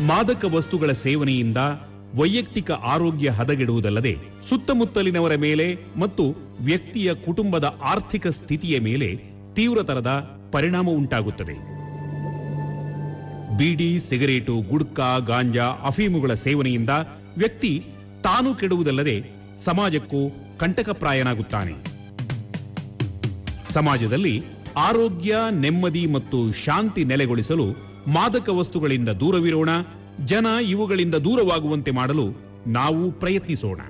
ಮಾದಕ ವಸ್ತುಗಳ ಸೇವನೆಯಿಂದ ವೈಯಕ್ತಿಕ ಆರೋಗ್ಯ ಹದಗೆಡುವುದಲ್ಲದೆ ಸುತ್ತಮುತ್ತಲಿನವರ ಮೇಲೆ ಮತ್ತು ವ್ಯಕ್ತಿಯ ಕುಟುಂಬದ ಆರ್ಥಿಕ ಸ್ಥಿತಿಯ ಮೇಲೆ ತೀವ್ರತರದ ಪರಿಣಾಮ ಉಂಟಾಗುತ್ತದೆ ಬೀಡಿ ಸಿಗರೇಟು ಗುಡ್ಕಾ ಗಾಂಜಾ ಅಫೀಮುಗಳ ಸೇವನೆಯಿಂದ ವ್ಯಕ್ತಿ ತಾನು ಕೆಡುವುದಲ್ಲದೆ ಸಮಾಜಕ್ಕೂ ಕಂಟಕಪ್ರಾಯನಾಗುತ್ತಾನೆ ಸಮಾಜದಲ್ಲಿ ಆರೋಗ್ಯ ನೆಮ್ಮದಿ ಮತ್ತು ಶಾಂತಿ ನೆಲೆಗೊಳಿಸಲು ಮಾದಕ ವಸ್ತುಗಳಿಂದ ದೂರವಿರೋಣ ಜನ ಇವುಗಳಿಂದ ದೂರವಾಗುವಂತೆ ಮಾಡಲು ನಾವು ಪ್ರಯತ್ನಿಸೋಣ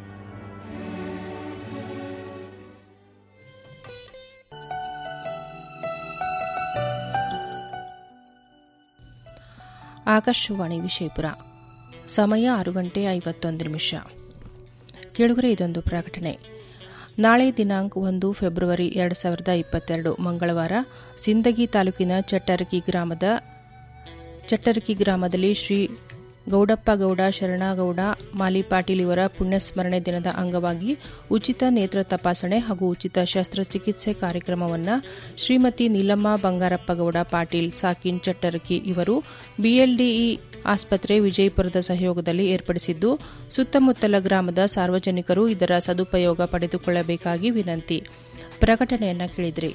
ಆಕಾಶವಾಣಿ ವಿಜಯಪುರ ಸಮಯ ಆರು ಗಂಟೆ ಐವತ್ತೊಂದು ನಿಮಿಷ ಕೆಳಗರೆ ಇದೊಂದು ಪ್ರಕಟಣೆ ನಾಳೆ ದಿನಾಂಕ ಒಂದು ಫೆಬ್ರವರಿ ಎರಡು ಸಾವಿರದ ಇಪ್ಪತ್ತೆರಡು ಮಂಗಳವಾರ ಸಿಂದಗಿ ತಾಲೂಕಿನ ಚಟ್ಟರಕಿ ಗ್ರಾಮದ ಚಟ್ಟರಕಿ ಗ್ರಾಮದಲ್ಲಿ ಶ್ರೀ ಗೌಡಪ್ಪ ಗೌಡ ಶರಣಗೌಡ ಮಾಲಿ ಪಾಟೀಲ್ ಇವರ ಪುಣ್ಯಸ್ಮರಣೆ ದಿನದ ಅಂಗವಾಗಿ ಉಚಿತ ನೇತ್ರ ತಪಾಸಣೆ ಹಾಗೂ ಉಚಿತ ಶಸ್ತ್ರಚಿಕಿತ್ಸೆ ಕಾರ್ಯಕ್ರಮವನ್ನು ಶ್ರೀಮತಿ ನೀಲಮ್ಮ ಬಂಗಾರಪ್ಪ ಗೌಡ ಪಾಟೀಲ್ ಸಾಕಿನ್ ಚಟ್ಟರಕಿ ಇವರು ಬಿಎಲ್ಡಿಇ ಆಸ್ಪತ್ರೆ ವಿಜಯಪುರದ ಸಹಯೋಗದಲ್ಲಿ ಏರ್ಪಡಿಸಿದ್ದು ಸುತ್ತಮುತ್ತಲ ಗ್ರಾಮದ ಸಾರ್ವಜನಿಕರು ಇದರ ಸದುಪಯೋಗ ಪಡೆದುಕೊಳ್ಳಬೇಕಾಗಿ ವಿನಂತಿ ಪ್ರಕಟಣೆಯನ್ನ ಕೇಳಿದ್ರಿ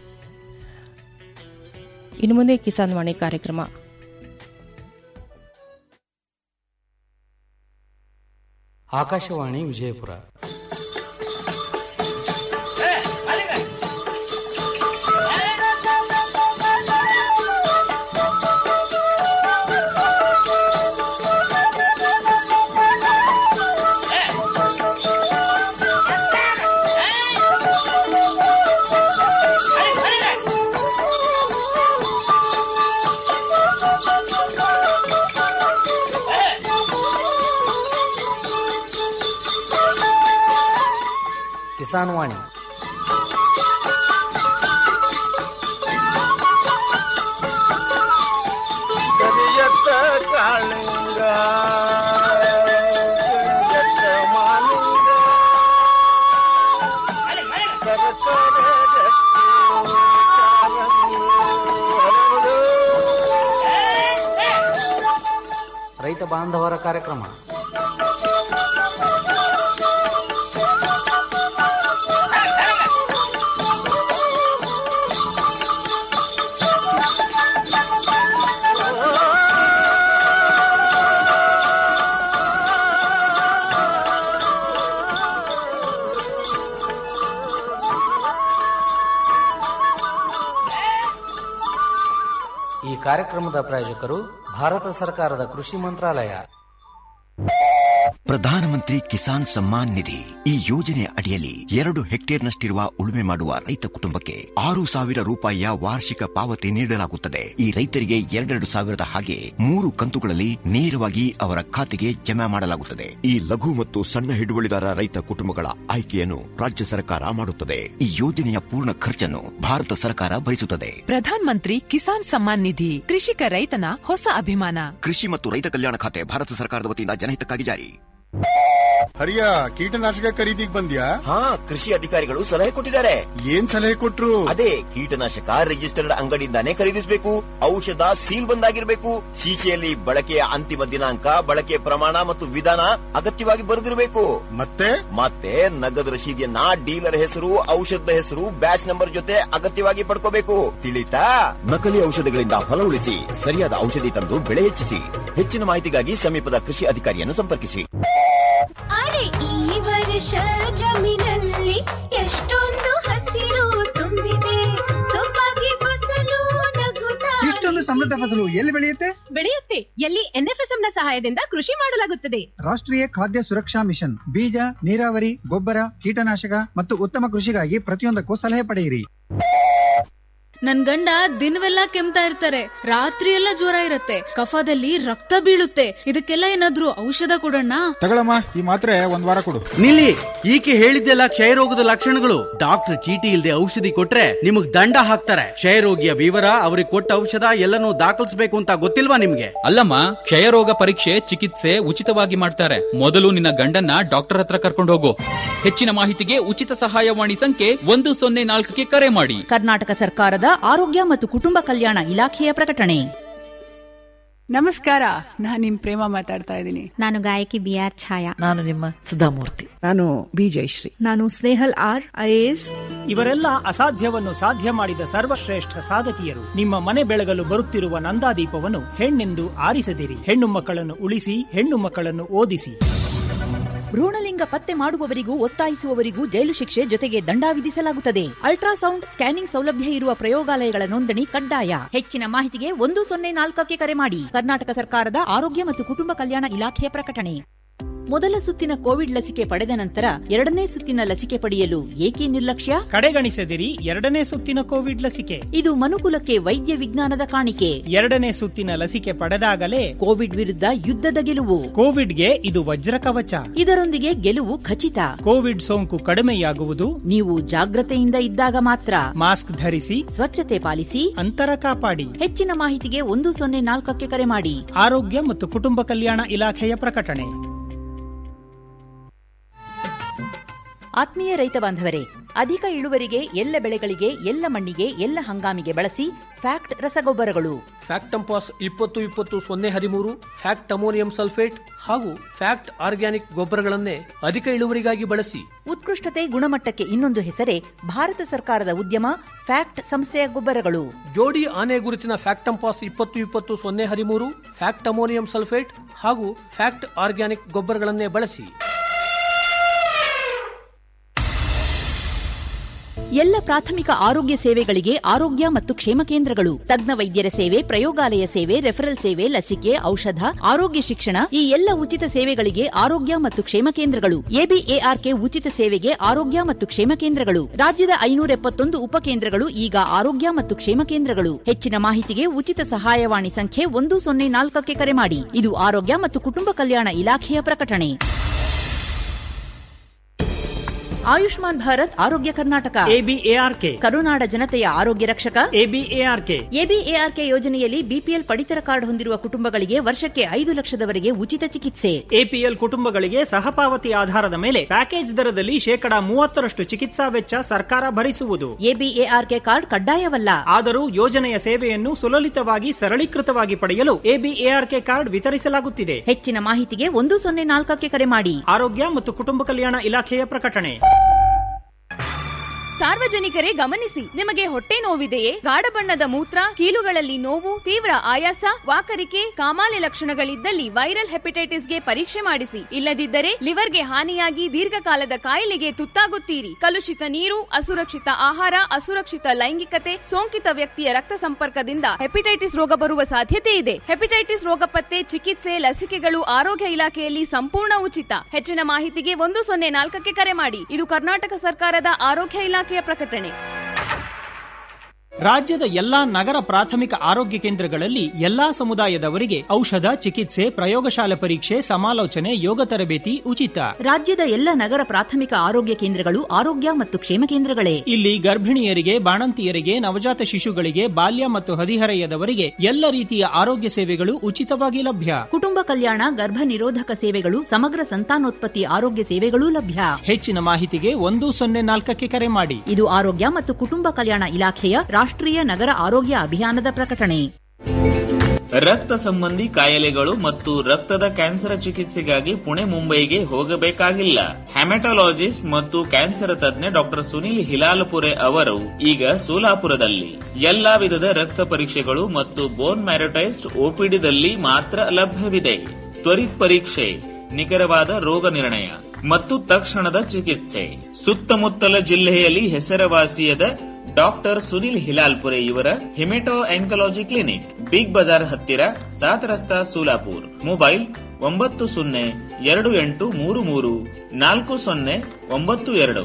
ಇನ್ನು ಮುಂದೆ ಕಿಸಾನ್ ವಾಣಿ ಕಾರ್ಯಕ್ರಮ ಆಕಾಶವಾಣಿ ವಿಜಯಪುರ ಕಿಸಾನ್ ವಾಣಿ ಕರಿಯತ್ತ ಕಾಳಿಂಗ ಕರಿಯತ್ತ ಮಾಲಿಂಗ ಸರಸರ ರಕ್ತಿ ಕಾರಂಗಿ ಹರಡು. ರೈತ ಬಾಂಧವರ ಕಾರ್ಯಕ್ರಮ ಈ ಕಾರ್ಯಕ್ರಮದ ಪ್ರಾಯೋಜಕರು ಭಾರತ ಸರ್ಕಾರದ ಕೃಷಿ ಮಂತ್ರಾಲಯ ಪ್ರಧಾನಮಂತ್ರಿ ಕಿಸಾನ್ ಸಮ್ಮಾನ್ ನಿಧಿ ಈ ಯೋಜನೆಯ ಅಡಿಯಲ್ಲಿ ಎರಡು ಹೆಕ್ಟೇರ್ನಷ್ಟಿರುವ ಉಳುಮೆ ಮಾಡುವ ರೈತ ಕುಟುಂಬಕ್ಕೆ ಆರು ಸಾವಿರ ರೂಪಾಯಿಯ ವಾರ್ಷಿಕ ಪಾವತಿ ನೀಡಲಾಗುತ್ತದೆ ಈ ರೈತರಿಗೆ ಎರಡೆರಡು ಸಾವಿರದ ಹಾಗೆ ಮೂರು ಕಂತುಗಳಲ್ಲಿ ನೇರವಾಗಿ ಅವರ ಖಾತೆಗೆ ಜಮಾ ಮಾಡಲಾಗುತ್ತದೆ ಈ ಲಘು ಮತ್ತು ಸಣ್ಣ ಹಿಡುವಳಿದಾರ ರೈತ ಕುಟುಂಬಗಳ ಆಯ್ಕೆಯನ್ನು ರಾಜ್ಯ ಸರ್ಕಾರ ಮಾಡುತ್ತದೆ ಈ ಯೋಜನೆಯ ಪೂರ್ಣ ಖರ್ಚನ್ನು ಭಾರತ ಸರ್ಕಾರ ಭರಿಸುತ್ತದೆ ಪ್ರಧಾನ್ ಮಂತ್ರಿ ಕಿಸಾನ್ ಸಮ್ಮಾನ್ ನಿಧಿ ಕೃಷಿಕ ರೈತನ ಹೊಸ ಅಭಿಮಾನ ಕೃಷಿ ಮತ್ತು ರೈತ ಕಲ್ಯಾಣ ಖಾತೆ ಭಾರತ ಸರ್ಕಾರದ ವತಿಯಿಂದ ಜನಹಿತಕ್ಕಾಗಿ ಜಾರಿ ಹರಿಯ ಕೀಟನಾಶಕ ಖರೀದಿಗ್ ಬಂದ್ಯಾ ಹಾ ಕೃಷಿ ಅಧಿಕಾರಿಗಳು ಸಲಹೆ ಕೊಟ್ಟಿದ್ದಾರೆ ಏನ್ ಸಲಹೆ ಕೊಟ್ರು ಅದೇ ಕೀಟನಾಶಕ ರಿಜಿಸ್ಟರ್ಡ್ ಅಂಗಡಿಯಿಂದಾನೇ ಖರೀದಿಸಬೇಕು ಔಷಧ ಸೀಲ್ ಬಂದಾಗಿರ್ಬೇಕು ಶೀಶೆಯಲ್ಲಿ ಬಳಕೆಯ ಅಂತಿಮ ದಿನಾಂಕ ಬಳಕೆಯ ಪ್ರಮಾಣ ಮತ್ತು ವಿಧಾನ ಅಗತ್ಯವಾಗಿ ಬರೆದಿರಬೇಕು ಮತ್ತೆ ಮತ್ತೆ ನಗದು ರಶೀದಿಯನ್ನ ಡೀಲರ್ ಹೆಸರು ಔಷಧದ ಹೆಸರು ಬ್ಯಾಚ್ ನಂಬರ್ ಜೊತೆ ಅಗತ್ಯವಾಗಿ ಪಡ್ಕೋಬೇಕು ತಿಳಿತಾ ನಕಲಿ ಔಷಧಗಳಿಂದ ಹೊಲ ಉಳಿಸಿ ಸರಿಯಾದ ಔಷಧಿ ತಂದು ಬೆಳೆ ಹೆಚ್ಚಿಸಿ ಹೆಚ್ಚಿನ ಮಾಹಿತಿಗಾಗಿ ಸಮೀಪದ ಕೃಷಿ ಅಧಿಕಾರಿಯನ್ನು ಸಂಪರ್ಕಿಸಿ ಅರೆ ಈ ವರ್ಷ ಜಮೀನಲ್ಲಿ ಎಷ್ಟೊಂದು ಹಸಿರು ತುಂಬಿದೆ ಸೊಬಗೆ ಫಸಲು ನಗುತ್ತಾ ಇಷ್ಟೊಂದು ಸಮೃದ್ಧ ಫಸಲು ಎಲ್ಲಿ ಬೆಳೆಯುತ್ತೆ ಬೆಳೆಯುತ್ತೆ ಎಲ್ಲಿ ಎನ್ಎಫ್ಎಸ್ಎಂ ನ ಸಹಾಯದಿಂದ ಕೃಷಿ ಮಾಡಲಾಗುತ್ತದೆ ರಾಷ್ಟ್ರೀಯ ಖಾದ್ಯ ಸುರಕ್ಷಾ ಮಿಷನ್ ಬೀಜ ನೀರಾವರಿ ಗೊಬ್ಬರ ಕೀಟನಾಶಕ ಮತ್ತು ಉತ್ತಮ ಕೃಷಿಗಾಗಿ ಪ್ರತಿಯೊಂದಕ್ಕೂ ಸಲಹೆ ಪಡೆಯಿರಿ ನನ್ ಗಂಡ ದಿನವೆಲ್ಲ ಕೆಮ್ತಾ ಇರ್ತಾರೆ ರಾತ್ರಿ ಎಲ್ಲ ಜ್ವರ ಇರತ್ತೆ ಕಫದಲ್ಲಿ ರಕ್ತ ಬೀಳುತ್ತೆ ಇದಕ್ಕೆಲ್ಲ ಏನಾದ್ರೂ ಔಷಧ ಕೊಡೋಣ ತಗೊಳಮ್ಮ ಈ ಮಾತ್ರೆ ಒಂದ್ ವಾರ ಕೊಡು ನಿಲ್ಲಿ ಈಕೆ ಹೇಳಿದ್ದೆಲ್ಲ ಕ್ಷಯರೋಗದ ಲಕ್ಷಣಗಳು ಡಾಕ್ಟರ್ ಚೀಟಿ ಇಲ್ಲದೆ ಔಷಧಿ ಕೊಟ್ರೆ ನಿಮಗ್ ದಂಡ ಹಾಕ್ತಾರೆ ಕ್ಷಯರೋಗಿಯ ವಿವರ ಅವ್ರಿಗೆ ಕೊಟ್ಟ ಔಷಧ ಎಲ್ಲನೂ ದಾಖಲಿಸಬೇಕು ಅಂತ ಗೊತ್ತಿಲ್ವಾ ನಿಮ್ಗೆ ಅಲ್ಲಮ್ಮ ಕ್ಷಯರೋಗ ಪರೀಕ್ಷೆ ಚಿಕಿತ್ಸೆ ಉಚಿತವಾಗಿ ಮಾಡ್ತಾರೆ ಮೊದಲು ನಿನ್ನ ಗಂಡನ್ನ ಡಾಕ್ಟರ್ ಹತ್ರ ಕರ್ಕೊಂಡು ಹೋಗು ಹೆಚ್ಚಿನ ಮಾಹಿತಿಗೆ ಉಚಿತ ಸಹಾಯವಾಣಿ ಸಂಖ್ಯೆ ಒಂದು ಸೊನ್ನೆ ನಾಲ್ಕಕ್ಕೆ ಕರೆ ಮಾಡಿ ಕರ್ನಾಟಕ ಸರ್ಕಾರದ ಆರೋಗ್ಯ ಮತ್ತು ಕುಟುಂಬ ಕಲ್ಯಾಣ ಇಲಾಖೆಯ ಪ್ರಕಟಣೆ ನಮಸ್ಕಾರ ನಾನ್ ನಿಮ್ ಪ್ರೇಮ ಮಾತಾಡ್ತಾ ಇದ್ದೀನಿ ನಾನು ಗಾಯಕಿ ಬಿ ಆರ್ ಛಾಯಾ ನಾನು ನಿಮ್ಮ ಸುಧಾಮೂರ್ತಿ ನಾನು ಬಿ ಜಯಶ್ರೀ ನಾನು ಸ್ನೇಹಲ್ ಆರ್ ಐಎಎಸ್ ಇವರೆಲ್ಲ ಅಸಾಧ್ಯವನ್ನು ಸಾಧ್ಯ ಮಾಡಿದ ಸರ್ವಶ್ರೇಷ್ಠ ಸಾಧಕಿಯರು ನಿಮ್ಮ ಮನೆ ಬೆಳಗಲು ಬರುತ್ತಿರುವ ನಂದಾದೀಪವನ್ನು ಹೆಣ್ಣೆಂದು ಆರಿಸದಿರಿ ಹೆಣ್ಣು ಮಕ್ಕಳನ್ನು ಉಳಿಸಿ ಹೆಣ್ಣು ಮಕ್ಕಳನ್ನು ಓದಿಸಿ ಭ್ರೂಣಲಿಂಗ ಪತ್ತೆ ಮಾಡುವವರಿಗೂ ಒತ್ತಾಯಿಸುವವರಿಗೂ ಜೈಲು ಶಿಕ್ಷೆ ಜೊತೆಗೆ ದಂಡ ವಿಧಿಸಲಾಗುತ್ತದೆ ಅಲ್ಟ್ರಾಸೌಂಡ್ ಸ್ಕ್ಯಾನಿಂಗ್ ಸೌಲಭ್ಯ ಇರುವ ಪ್ರಯೋಗಾಲಯಗಳ ನೋಂದಣಿ ಕಡ್ಡಾಯ ಹೆಚ್ಚಿನ ಮಾಹಿತಿಗೆ ಒಂದು ಸೊನ್ನೆ ನಾಲ್ಕಕ್ಕೆ ಕರೆ ಮಾಡಿ ಕರ್ನಾಟಕ ಸರ್ಕಾರದ ಆರೋಗ್ಯ ಮತ್ತು ಕುಟುಂಬ ಕಲ್ಯಾಣ ಇಲಾಖೆಯ ಪ್ರಕಟಣೆ ಮೊದಲ ಸುತ್ತಿನ ಕೋವಿಡ್ ಲಸಿಕೆ ಪಡೆದ ನಂತರ ಎರಡನೇ ಸುತ್ತಿನ ಲಸಿಕೆ ಪಡೆಯಲು ಏಕೆ ನಿರ್ಲಕ್ಷ್ಯ ಕಡೆಗಣಿಸದಿರಿ ಎರಡನೇ ಸುತ್ತಿನ ಕೋವಿಡ್ ಲಸಿಕೆ ಇದು ಮನುಕುಲಕ್ಕೆ ವೈದ್ಯ ವಿಜ್ಞಾನದ ಕಾಣಿಕೆ ಎರಡನೇ ಸುತ್ತಿನ ಲಸಿಕೆ ಪಡೆದಾಗಲೇ ಕೋವಿಡ್ ವಿರುದ್ಧ ಯುದ್ಧದ ಗೆಲುವು ಕೋವಿಡ್ಗೆ ಇದು ವಜ್ರ ಕವಚ ಇದರೊಂದಿಗೆ ಗೆಲುವು ಖಚಿತ ಕೋವಿಡ್ ಸೋಂಕು ಕಡಿಮೆಯಾಗುವುದು ನೀವು ಜಾಗ್ರತೆಯಿಂದ ಇದ್ದಾಗ ಮಾತ್ರ ಮಾಸ್ಕ್ ಧರಿಸಿ ಸ್ವಚ್ಛತೆ ಪಾಲಿಸಿ ಅಂತರ ಕಾಪಾಡಿ ಹೆಚ್ಚಿನ ಮಾಹಿತಿಗೆ ಒಂದು ಸೊನ್ನೆ ನಾಲ್ಕಕ್ಕೆ ಕರೆ ಮಾಡಿ ಆರೋಗ್ಯ ಮತ್ತು ಕುಟುಂಬ ಕಲ್ಯಾಣ ಇಲಾಖೆಯ ಪ್ರಕಟಣೆ ಆತ್ಮೀಯ ರೈತ ಬಾಂಧವರೇ ಅಧಿಕ ಇಳುವರಿಗೆ ಎಲ್ಲ ಬೆಳೆಗಳಿಗೆ ಎಲ್ಲ ಮಣ್ಣಿಗೆ ಎಲ್ಲ ಹಂಗಾಮಿಗೆ ಬಳಸಿ ಫ್ಯಾಕ್ಟ್ ರಸಗೊಬ್ಬರಗಳು ಫ್ಯಾಕ್ಟಂಪಾಸ್ ಇಪ್ಪತ್ತು ಇಪ್ಪತ್ತು ಸೊನ್ನೆ ಹದಿಮೂರು ಫ್ಯಾಕ್ಟ್ ಅಮೋನಿಯಂ ಸಲ್ಫೇಟ್ ಹಾಗೂ ಫ್ಯಾಕ್ಟ್ ಆರ್ಗ್ಯಾನಿಕ್ ಗೊಬ್ಬರಗಳನ್ನೇ ಅಧಿಕ ಇಳುವರಿಗಾಗಿ ಬಳಸಿ ಉತ್ಕೃಷ್ಟತೆ ಗುಣಮಟ್ಟಕ್ಕೆ ಇನ್ನೊಂದು ಹೆಸರೇ ಭಾರತ ಸರ್ಕಾರದ ಉದ್ಯಮ ಫ್ಯಾಕ್ಟ್ ಸಂಸ್ಥೆಯ ಗೊಬ್ಬರಗಳು ಜೋಡಿ ಆನೆ ಗುರುತಿನ ಫ್ಯಾಕ್ಟಂಪಾಸ್ ಇಪ್ಪತ್ತು ಇಪ್ಪತ್ತು ಸೊನ್ನೆ ಹದಿಮೂರು ಫ್ಯಾಕ್ಟ್ ಅಮೋನಿಯಂ ಸಲ್ಫೇಟ್ ಹಾಗೂ ಫ್ಯಾಕ್ಟ್ ಆರ್ಗ್ಯಾನಿಕ್ ಗೊಬ್ಬರಗಳನ್ನೇ ಬಳಸಿ ಎಲ್ಲ ಪ್ರಾಥಮಿಕ ಆರೋಗ್ಯ ಸೇವೆಗಳಿಗೆ ಆರೋಗ್ಯ ಮತ್ತು ಕ್ಷೇಮ ಕೇಂದ್ರಗಳು ತಜ್ಞ ವೈದ್ಯರ ಸೇವೆ ಪ್ರಯೋಗಾಲಯ ಸೇವೆ ರೆಫರಲ್ ಸೇವೆ ಲಸಿಕೆ ಔಷಧ ಆರೋಗ್ಯ ಶಿಕ್ಷಣ ಈ ಎಲ್ಲ ಉಚಿತ ಸೇವೆಗಳಿಗೆ ಆರೋಗ್ಯ ಮತ್ತು ಕ್ಷೇಮ ಕೇಂದ್ರಗಳು ಎಬಿಎಆರ್ಕೆ ಉಚಿತ ಸೇವೆಗೆ ಆರೋಗ್ಯ ಮತ್ತು ಕ್ಷೇಮ ಕೇಂದ್ರಗಳು ರಾಜ್ಯದ ಐನೂರ ಎಪ್ಪತ್ತೊಂದು ಉಪಕೇಂದ್ರಗಳು ಈಗ ಆರೋಗ್ಯ ಮತ್ತು ಕ್ಷೇಮ ಕೇಂದ್ರಗಳು ಹೆಚ್ಚಿನ ಮಾಹಿತಿಗೆ ಉಚಿತ ಸಹಾಯವಾಣಿ ಸಂಖ್ಯೆ ಒಂದು ಸೊನ್ನೆ ನಾಲ್ಕಕ್ಕೆ ಕರೆ ಮಾಡಿ ಇದು ಆರೋಗ್ಯ ಮತ್ತು ಕುಟುಂಬ ಕಲ್ಯಾಣ ಇಲಾಖೆಯ ಪ್ರಕಟಣೆ ಆಯುಷ್ಮಾನ್ ಭಾರತ್ ಆರೋಗ್ಯ ಕರ್ನಾಟಕ ಎಬಿಎಆರ್ಕೆ ಕರುನಾಡ ಜನತೆಯ ಆರೋಗ್ಯ ರಕ್ಷಕ ಎಬಿಎಆರ್ಕೆ ಎಬಿಎಆರ್ಕೆ ಯೋಜನೆಯಲ್ಲಿ ಬಿಪಿಎಲ್ ಪಡಿತರ ಕಾರ್ಡ್ ಹೊಂದಿರುವ ಕುಟುಂಬಗಳಿಗೆ ವರ್ಷಕ್ಕೆ ಐದು ಲಕ್ಷದವರೆಗೆ ಉಚಿತ ಚಿಕಿತ್ಸೆ ಎಪಿಎಲ್ ಕುಟುಂಬಗಳಿಗೆ ಸಹಪಾವತಿ ಆಧಾರದ ಮೇಲೆ ಪ್ಯಾಕೇಜ್ ದರದಲ್ಲಿ ಶೇಕಡಾ ಮೂವತ್ತರಷ್ಟು ಚಿಕಿತ್ಸಾ ವೆಚ್ಚ ಸರ್ಕಾರ ಭರಿಸುವುದು ಎಬಿಎಆರ್ಕೆ ಕಾರ್ಡ್ ಕಡ್ಡಾಯವಲ್ಲ ಆದರೂ ಯೋಜನೆಯ ಸೇವೆಯನ್ನು ಸುಲಲಿತವಾಗಿ ಸರಳೀಕೃತವಾಗಿ ಪಡೆಯಲು ಎಬಿಎಆರ್ಕೆ ಕಾರ್ಡ್ ವಿತರಿಸಲಾಗುತ್ತಿದೆ ಹೆಚ್ಚಿನ ಮಾಹಿತಿಗೆ ಒಂದು ಸೊನ್ನೆ ನಾಲ್ಕಕ್ಕೆ ಕರೆ ಮಾಡಿ ಆರೋಗ್ಯ ಮತ್ತು ಕುಟುಂಬ ಕಲ್ಯಾಣ ಇಲಾಖೆಯ ಪ್ರಕಟಣೆ ಸಾರ್ವಜನಿಕರೇ ಗಮನಿಸಿ ನಿಮಗೆ ಹೊಟ್ಟೆ ನೋವಿದೆಯೇ ಗಾಢ ಬಣ್ಣದ ಮೂತ್ರ ಕೀಲುಗಳಲ್ಲಿ ನೋವು ತೀವ್ರ ಆಯಾಸ ವಾಕರಿಕೆ ಕಾಮಾಲೆ ಲಕ್ಷಣಗಳಿದ್ದಲ್ಲಿ ವೈರಲ್ ಹೆಪಟೈಟಿಸ್ಗೆ ಪರೀಕ್ಷೆ ಮಾಡಿಸಿ ಇಲ್ಲದಿದ್ದರೆ ಲಿವರ್ಗೆ ಹಾನಿಯಾಗಿ ದೀರ್ಘಕಾಲದ ಕಾಯಿಲೆಗೆ ತುತ್ತಾಗುತ್ತೀರಿ ಕಲುಷಿತ ನೀರು ಅಸುರಕ್ಷಿತ ಆಹಾರ ಅಸುರಕ್ಷಿತ ಲೈಂಗಿಕತೆ ಸೋಂಕಿತ ವ್ಯಕ್ತಿಯ ರಕ್ತ ಸಂಪರ್ಕದಿಂದ ಹೆಪಟೈಟಿಸ್ ರೋಗ ಬರುವ ಸಾಧ್ಯತೆ ಇದೆ ಹೆಪಟೈಟಿಸ್ ರೋಗ ಪತ್ತೆ ಚಿಕಿತ್ಸೆ ಲಸಿಕೆಗಳು ಆರೋಗ್ಯ ಇಲಾಖೆಯಲ್ಲಿ ಸಂಪೂರ್ಣ ಉಚಿತ ಹೆಚ್ಚಿನ ಮಾಹಿತಿಗೆ ಒಂದು ಸೊನ್ನೆ ನಾಲ್ಕಕ್ಕೆ ಕರೆ ಮಾಡಿ ಇದು ಕರ್ನಾಟಕ ಸರ್ಕಾರದ ಆರೋಗ್ಯ ಇಲಾಖೆಯ ಪ್ರಕಟಣೆ ರಾಜ್ಯದ ಎಲ್ಲಾ ನಗರ ಪ್ರಾಥಮಿಕ ಆರೋಗ್ಯ ಕೇಂದ್ರಗಳಲ್ಲಿ ಎಲ್ಲಾ ಸಮುದಾಯದವರಿಗೆ ಔಷಧ ಚಿಕಿತ್ಸೆ ಪ್ರಯೋಗಶಾಲೆ ಪರೀಕ್ಷೆ ಸಮಾಲೋಚನೆ ಯೋಗ ತರಬೇತಿ ಉಚಿತ ರಾಜ್ಯದ ಎಲ್ಲ ನಗರ ಪ್ರಾಥಮಿಕ ಆರೋಗ್ಯ ಕೇಂದ್ರಗಳು ಆರೋಗ್ಯ ಮತ್ತು ಕ್ಷೇಮ ಕೇಂದ್ರಗಳೇ ಇಲ್ಲಿ ಗರ್ಭಿಣಿಯರಿಗೆ ಬಾಣಂತಿಯರಿಗೆ ನವಜಾತ ಶಿಶುಗಳಿಗೆ ಬಾಲ್ಯ ಮತ್ತು ಹದಿಹರೆಯದವರಿಗೆ ಎಲ್ಲ ರೀತಿಯ ಆರೋಗ್ಯ ಸೇವೆಗಳು ಉಚಿತವಾಗಿ ಲಭ್ಯ ಕುಟುಂಬ ಕಲ್ಯಾಣ ಗರ್ಭ ನಿರೋಧಕ ಸೇವೆಗಳು ಸಮಗ್ರ ಸಂತಾನೋತ್ಪತ್ತಿ ಆರೋಗ್ಯ ಸೇವೆಗಳೂ ಲಭ್ಯ ಹೆಚ್ಚಿನ ಮಾಹಿತಿಗೆ ಒಂದು ಸೊನ್ನೆ ನಾಲ್ಕಕ್ಕೆ ಕರೆ ಮಾಡಿ ಇದು ಆರೋಗ್ಯ ಮತ್ತು ಕುಟುಂಬ ಕಲ್ಯಾಣ ಇಲಾಖೆಯ ರಾಷ್ಟ್ರೀಯ ನಗರ ಆರೋಗ್ಯ ಅಭಿಯಾನದ ಪ್ರಕಟಣೆ ರಕ್ತ ಸಂಬಂಧಿ ಕಾಯಿಲೆಗಳು ಮತ್ತು ರಕ್ತದ ಕ್ಯಾನ್ಸರ್ ಚಿಕಿತ್ಸೆಗಾಗಿ ಪುಣೆ ಮುಂಬೈಗೆ ಹೋಗಬೇಕಾಗಿಲ್ಲ ಹೆಮಟಾಲಜಿಸ್ಟ್ ಮತ್ತು ಕ್ಯಾನ್ಸರ್ ತಜ್ಞ ಡಾಕ್ಟರ್ ಸುನಿಲ್ ಹಿಲಾಲ್ಪುರೆ ಅವರು ಈಗ ಸೋಲಾಪುರದಲ್ಲಿ ಎಲ್ಲಾ ವಿಧದ ರಕ್ತ ಪರೀಕ್ಷೆಗಳು ಮತ್ತು ಬೋನ್ ಮ್ಯಾರಟೈಸ್ಡ್ ಓಪಿಡಿದಲ್ಲಿ ಮಾತ್ರ ಲಭ್ಯವಿದೆ ತ್ವರಿತ್ ಪರೀಕ್ಷೆ ನಿಖರವಾದ ರೋಗ ನಿರ್ಣಯ ಮತ್ತು ತಕ್ಷಣದ ಚಿಕಿತ್ಸೆ ಸುತ್ತಮುತ್ತಲ ಜಿಲ್ಲೆಯಲ್ಲಿ ಹೆಸರುವಾಸಿಯಾದ ಡಾಕ್ಟರ್ ಸುನಿಲ್ ಹಿಲಾಲ್ಪುರೆ ಇವರ haemato oncology clinic Big Bazaar ಹತ್ತಿರ ಸಾತ್ ರಸ್ತಾ ಸೋಲಾಪುರ್ ಮೊಬೈಲ್ ಒಂಬತ್ತು ಸೊನ್ನೆ ಎರಡು ಎಂಟು ಮೂರು ಮೂರು ನಾಲ್ಕು ಸೊನ್ನೆ ಒಂಬತ್ತು ಎರಡು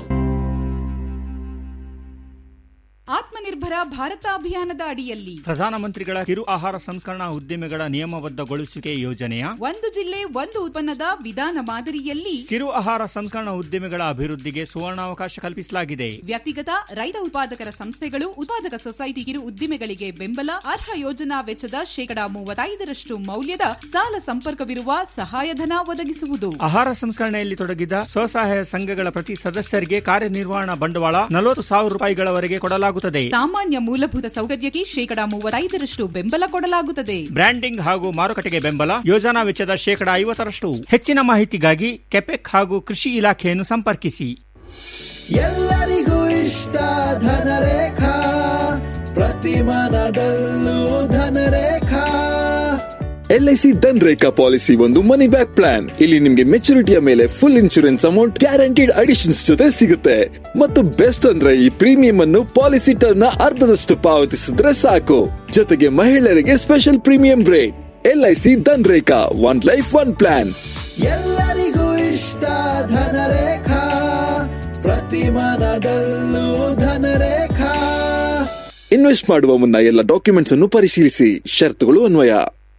ಆತ್ಮನಿರ್ಭರ ಭಾರತ ಅಭಿಯಾನದ ಅಡಿಯಲ್ಲಿ ಪ್ರಧಾನಮಂತ್ರಿಗಳ ಕಿರು ಆಹಾರ ಸಂಸ್ಕರಣಾ ಉದ್ಯಮಿಗಳ ನಿಯಮಬದ್ಧಗೊಳಿಸುವಿಕೆ ಯೋಜನೆಯ ಒಂದು ಜಿಲ್ಲೆ ಒಂದು ಉತ್ಪನ್ನದ ವಿಧಾನ ಮಾದರಿಯಲ್ಲಿ ಕಿರು ಆಹಾರ ಸಂಸ್ಕರಣಾ ಉದ್ಯಮಿಗಳ ಅಭಿವೃದ್ಧಿಗೆ ಸುವರ್ಣಾವಕಾಶ ಕಲ್ಪಿಸಲಾಗಿದೆ ವ್ಯಕ್ತಿಗತ ರೈತ ಉತ್ಪಾದಕರ ಸಂಸ್ಥೆಗಳು ಉತ್ಪಾದಕ ಸೊಸೈಟಿ ಕಿರು ಉದ್ದಿಮೆಗಳಿಗೆ ಬೆಂಬಲ ಅರ್ಹ ಯೋಜನಾ ವೆಚ್ಚದ ಶೇಕಡಾ ಮೂವತ್ತೈದರಷ್ಟು ಮೌಲ್ಯದ ಸಾಲ ಸಂಪರ್ಕವಿರುವ ಸಹಾಯಧನ ಒದಗಿಸುವುದು ಆಹಾರ ಸಂಸ್ಕರಣೆಯಲ್ಲಿ ತೊಡಗಿದ ಸ್ವಸಹಾಯ ಸಂಘಗಳ ಪ್ರತಿ ಸದಸ್ಯರಿಗೆ ಕಾರ್ಯನಿರ್ವಹಣಾ ಬಂಡವಾಳ ನಲವತ್ತು ಸಾವಿರ ರೂಪಾಯಿಗಳವರೆಗೆ ಕೊಡಲಾಗುತ್ತದೆ ನೀಡಲಾಗುತ್ತದೆ ಸಾಮಾನ್ಯ ಮೂಲಭೂತ ಸೌಕರ್ಯಕ್ಕೆ ಶೇಕಡಾ ಮೂವತ್ತೈದರಷ್ಟು ಬೆಂಬಲ ಕೊಡಲಾಗುತ್ತದೆ ಬ್ರ್ಯಾಂಡಿಂಗ್ ಹಾಗೂ ಮಾರುಕಟ್ಟೆಗೆ ಬೆಂಬಲ ಯೋಜನಾ ವೆಚ್ಚದ ಶೇಕಡಾ ಐವತ್ತರಷ್ಟು ಹೆಚ್ಚಿನ ಮಾಹಿತಿಗಾಗಿ ಕೆಪೆಕ್ ಹಾಗೂ ಕೃಷಿ ಇಲಾಖೆಯನ್ನು ಸಂಪರ್ಕಿಸಿ ಎಲ್ಲರಿಗೂ ಇಷ್ಟ ಧನರೇಖಾ ಪ್ರತಿ ಮನದಲ್ಲೂ ಧನರೇಖಾ ಎಲ್ಐಸಿ ಧನ್ ರೇಖಾ ಪಾಲಿಸಿ ಒಂದು ಮನಿ ಬ್ಯಾಕ್ ಪ್ಲಾನ್ ಇಲ್ಲಿ ನಿಮ್ಗೆ ಮೆಚುರಿಟಿಯ ಮೇಲೆ full insurance amount guaranteed additions ಜೊತೆ ಸಿಗುತ್ತೆ ಮತ್ತು ಬೆಸ್ಟ್ ಅಂದ್ರೆ ಈ ಪ್ರೀಮಿಯಂ ಅನ್ನು ಪಾಲಿಸಿ ಟರ್ಮ್ ನ ಅರ್ಧದಷ್ಟು ಪಾವತಿಸಿದ್ರೆ ಸಾಕು ಜೊತೆಗೆ ಮಹಿಳೆಯರಿಗೆ special premium rate LIC Dhan Rekha one life one plan ಎಲ್ಲರಿಗೂ ಇಷ್ಟ ಧನರೇಖಾ ಪ್ರತಿ ಮನದಲ್ಲೂ ಧನರೇಖಾ ಇನ್ವೆಸ್ಟ್ ಮಾಡುವ ಮುನ್ನ ಎಲ್ಲ ಡಾಕ್ಯುಮೆಂಟ್ಸ್ ಅನ್ನು ಪರಿಶೀಲಿಸಿ ಷರತ್ತುಗಳು ಅನ್ವಯ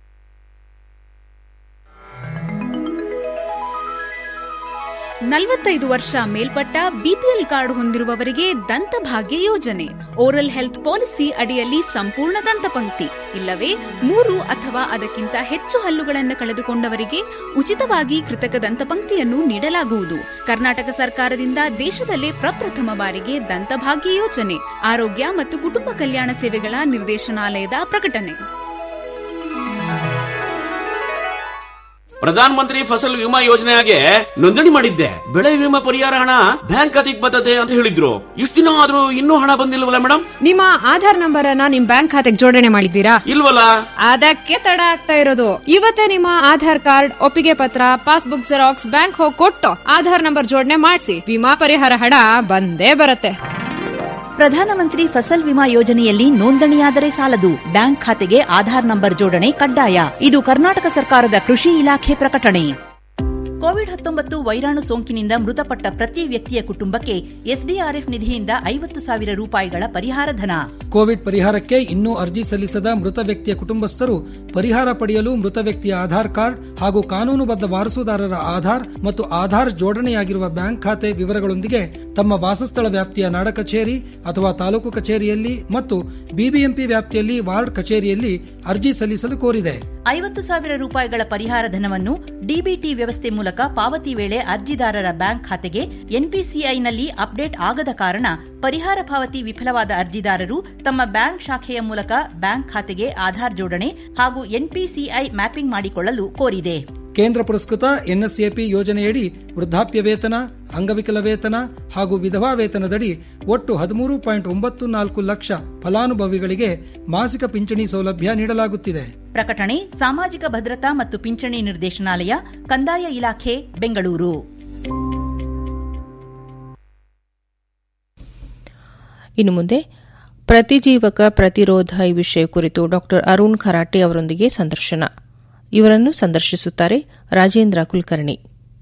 ನಲವತ್ತೈದು ವರ್ಷ ಮೇಲ್ಪಟ್ಟ ಬಿಪಿಎಲ್ ಕಾರ್ಡ್ ಹೊಂದಿರುವವರಿಗೆ ದಂತಭಾಗ್ಯ ಯೋಜನೆ ಓರಲ್ ಹೆಲ್ತ್ ಪಾಲಿಸಿ ಅಡಿಯಲ್ಲಿ ಸಂಪೂರ್ಣ ದಂತಪಂಕ್ತಿ ಇಲ್ಲವೇ ಮೂರು ಅಥವಾ ಅದಕ್ಕಿಂತ ಹೆಚ್ಚು ಹಲ್ಲುಗಳನ್ನು ಕಳೆದುಕೊಂಡವರಿಗೆ ಉಚಿತವಾಗಿ ಕೃತಕ ದಂತಪಂಕ್ತಿಯನ್ನು ನೀಡಲಾಗುವುದು ಕರ್ನಾಟಕ ಸರ್ಕಾರದಿಂದ ದೇಶದಲ್ಲೇ ಪ್ರಪ್ರಥಮ ಬಾರಿಗೆ ದಂತಭಾಗ್ಯ ಯೋಜನೆ ಆರೋಗ್ಯ ಮತ್ತು ಕುಟುಂಬ ಕಲ್ಯಾಣ ಸೇವೆಗಳ ನಿರ್ದೇಶನಾಲಯದ ಪ್ರಕಟಣೆ ಪ್ರಧಾನ ಮಂತ್ರಿ ಫಸಲ್ ವಿಮಾ ಯೋಜನೆಗೆ ನೋಂದಣಿ ಮಾಡಿದ್ದೆ ಬೆಳೆ ವಿಮಾ ಪರಿಹಾರ ಹಣ ಬ್ಯಾಂಕ್ ಖಾತೆಗೆ ಬರ್ತದೆ ಅಂತ ಹೇಳಿದ್ರು ಇಷ್ಟು ದಿನ ಆದ್ರೂ ಇನ್ನೂ ಹಣ ಬಂದಿಲ್ವಲ್ಲ ಮೇಡಮ್ ನಿಮ್ಮ ಆಧಾರ್ ನಂಬರ್ ಅನ್ನ ನಿಮ್ ಬ್ಯಾಂಕ್ ಖಾತೆಗೆ ಜೋಡಣೆ ಮಾಡಿದ್ದೀರಾ ಇಲ್ವಲ್ಲ ಅದಕ್ಕೆ ತಡ ಆಗ್ತಾ ಇರೋದು ಇವತ್ತೇ ನಿಮ್ಮ ಆಧಾರ್ ಕಾರ್ಡ್ ಒಪ್ಪಿಗೆ ಪತ್ರ ಪಾಸ್ಬುಕ್ ಜೆರಾಕ್ಸ್ ಬ್ಯಾಂಕ್ ಹೋಗಿ ಕೊಟ್ಟು ಆಧಾರ್ ನಂಬರ್ ಜೋಡಣೆ ಮಾಡಿಸಿ ವಿಮಾ ಪರಿಹಾರ ಹಣ ಬಂದೇ ಬರುತ್ತೆ ಪ್ರಧಾನಮಂತ್ರಿ ಫಸಲ್ ವಿಮಾ ಯೋಜನೆಯಲ್ಲಿ ನೋಂದಣಿಯಾದರೆ ಸಾಲದು ಬ್ಯಾಂಕ್ ಖಾತೆಗೆ ಆಧಾರ್ ನಂಬರ್ ಜೋಡಣೆ ಕಡ್ಡಾಯ ಇದು ಕರ್ನಾಟಕ ಸರ್ಕಾರದ ಕೃಷಿ ಇಲಾಖೆ ಪ್ರಕಟಣೆ ಕೋವಿಡ್ ಹತ್ತೊಂಬತ್ತು ವೈರಾಣು ಸೋಂಕಿನಿಂದ ಮೃತಪಟ್ಟ ಪ್ರತಿ ವ್ಯಕ್ತಿಯ ಕುಟುಂಬಕ್ಕೆ ಎಸ್ಡಿಆರ್ಎಫ್ ನಿಧಿಯಿಂದ ಐವತ್ತು ಸಾವಿರ ರೂಪಾಯಿಗಳ ಪರಿಹಾರ ಧನ ಕೋವಿಡ್ ಪರಿಹಾರಕ್ಕೆ ಇನ್ನೂ ಅರ್ಜಿ ಸಲ್ಲಿಸದ ಮೃತ ವ್ಯಕ್ತಿಯ ಕುಟುಂಬಸ್ಥರು ಪರಿಹಾರ ಪಡೆಯಲು ಮೃತ ವ್ಯಕ್ತಿಯ ಆಧಾರ್ ಕಾರ್ಡ್ ಹಾಗೂ ಕಾನೂನುಬದ್ಧ ವಾರಸುದಾರರ ಆಧಾರ್ ಮತ್ತು ಆಧಾರ್ ಜೋಡಣೆಯಾಗಿರುವ ಬ್ಯಾಂಕ್ ಖಾತೆ ವಿವರಗಳೊಂದಿಗೆ ತಮ್ಮ ವಾಸಸ್ಥಳ ವ್ಯಾಪ್ತಿಯ ನಾಡ ಕಚೇರಿ ಅಥವಾ ತಾಲೂಕು ಕಚೇರಿಯಲ್ಲಿ ಮತ್ತು ಬಿಬಿಎಂಪಿ ವ್ಯಾಪ್ತಿಯಲ್ಲಿ ವಾರ್ಡ್ ಕಚೇರಿಯಲ್ಲಿ ಅರ್ಜಿ ಸಲ್ಲಿಸಲು ಕೋರಿದೆ ಐವತ್ತು ಸಾವಿರ ರೂಪಾಯಿಗಳ ಪರಿಹಾರ ಧನವನ್ನು ಡಿಬಿಟಿ ವ್ಯವಸ್ಥೆ ಮೂಲಕ ಪಾವತಿ ವೇಳೆ ಅರ್ಜಿದಾರರ ಬ್ಯಾಂಕ್ ಖಾತೆಗೆ ಎನ್ಪಿಸಿಐನಲ್ಲಿ ಅಪ್ಡೇಟ್ ಆಗದ ಕಾರಣ ಪರಿಹಾರ ಪಾವತಿ ವಿಫಲವಾದ ಅರ್ಜಿದಾರರು ತಮ್ಮ ಬ್ಯಾಂಕ್ ಶಾಖೆಯ ಮೂಲಕ ಬ್ಯಾಂಕ್ ಖಾತೆಗೆ ಆಧಾರ್ ಜೋಡಣೆ ಹಾಗೂ ಎನ್ಪಿಸಿಐ ಮ್ಯಾಪಿಂಗ್ ಮಾಡಿಕೊಳ್ಳಲು ಕೋರಿದೆ ಕೇಂದ್ರ ಪುರಸ್ಕೃತ ಎನ್ಎಸ್ಎಪಿ ಯೋಜನೆಯಡಿ ವೃದ್ಧಾಪ್ಯ ವೇತನ ಅಂಗವಿಕಲ ವೇತನ ಹಾಗೂ ವಿಧವಾ ವೇತನದಡಿ ಒಟ್ಟು ಹದಿಮೂರು ಪಾಯಿಂಟ್ ಒಂಬತ್ತು ನಾಲ್ಕು ಲಕ್ಷ ಫಲಾನುಭವಿಗಳಿಗೆ ಮಾಸಿಕ ಪಿಂಚಣಿ ಸೌಲಭ್ಯ ನೀಡಲಾಗುತ್ತಿದೆ ಪ್ರಕಟಣೆ ಸಾಮಾಜಿಕ ಭದ್ರತಾ ಮತ್ತು ಪಿಂಚಣಿ ನಿರ್ದೇಶನಾಲಯ ಕಂದಾಯ ಇಲಾಖೆ ಬೆಂಗಳೂರು ಇನ್ನು ಮುಂದೆ ಪ್ರತಿಜೀವಕ ಪ್ರತಿರೋಧ ಈ ವಿಷಯ ಕುರಿತು ಡಾಕ್ಟರ್ ಅರುಣ್ ಖರಾಟೆ ಅವರೊಂದಿಗೆ ಸಂದರ್ಶನ ಇವರನ್ನು ಸಂದರ್ಶಿಸುತ್ತಾರೆ ರಾಜೇಂದ್ರ ಕುಲಕರ್ಣಿ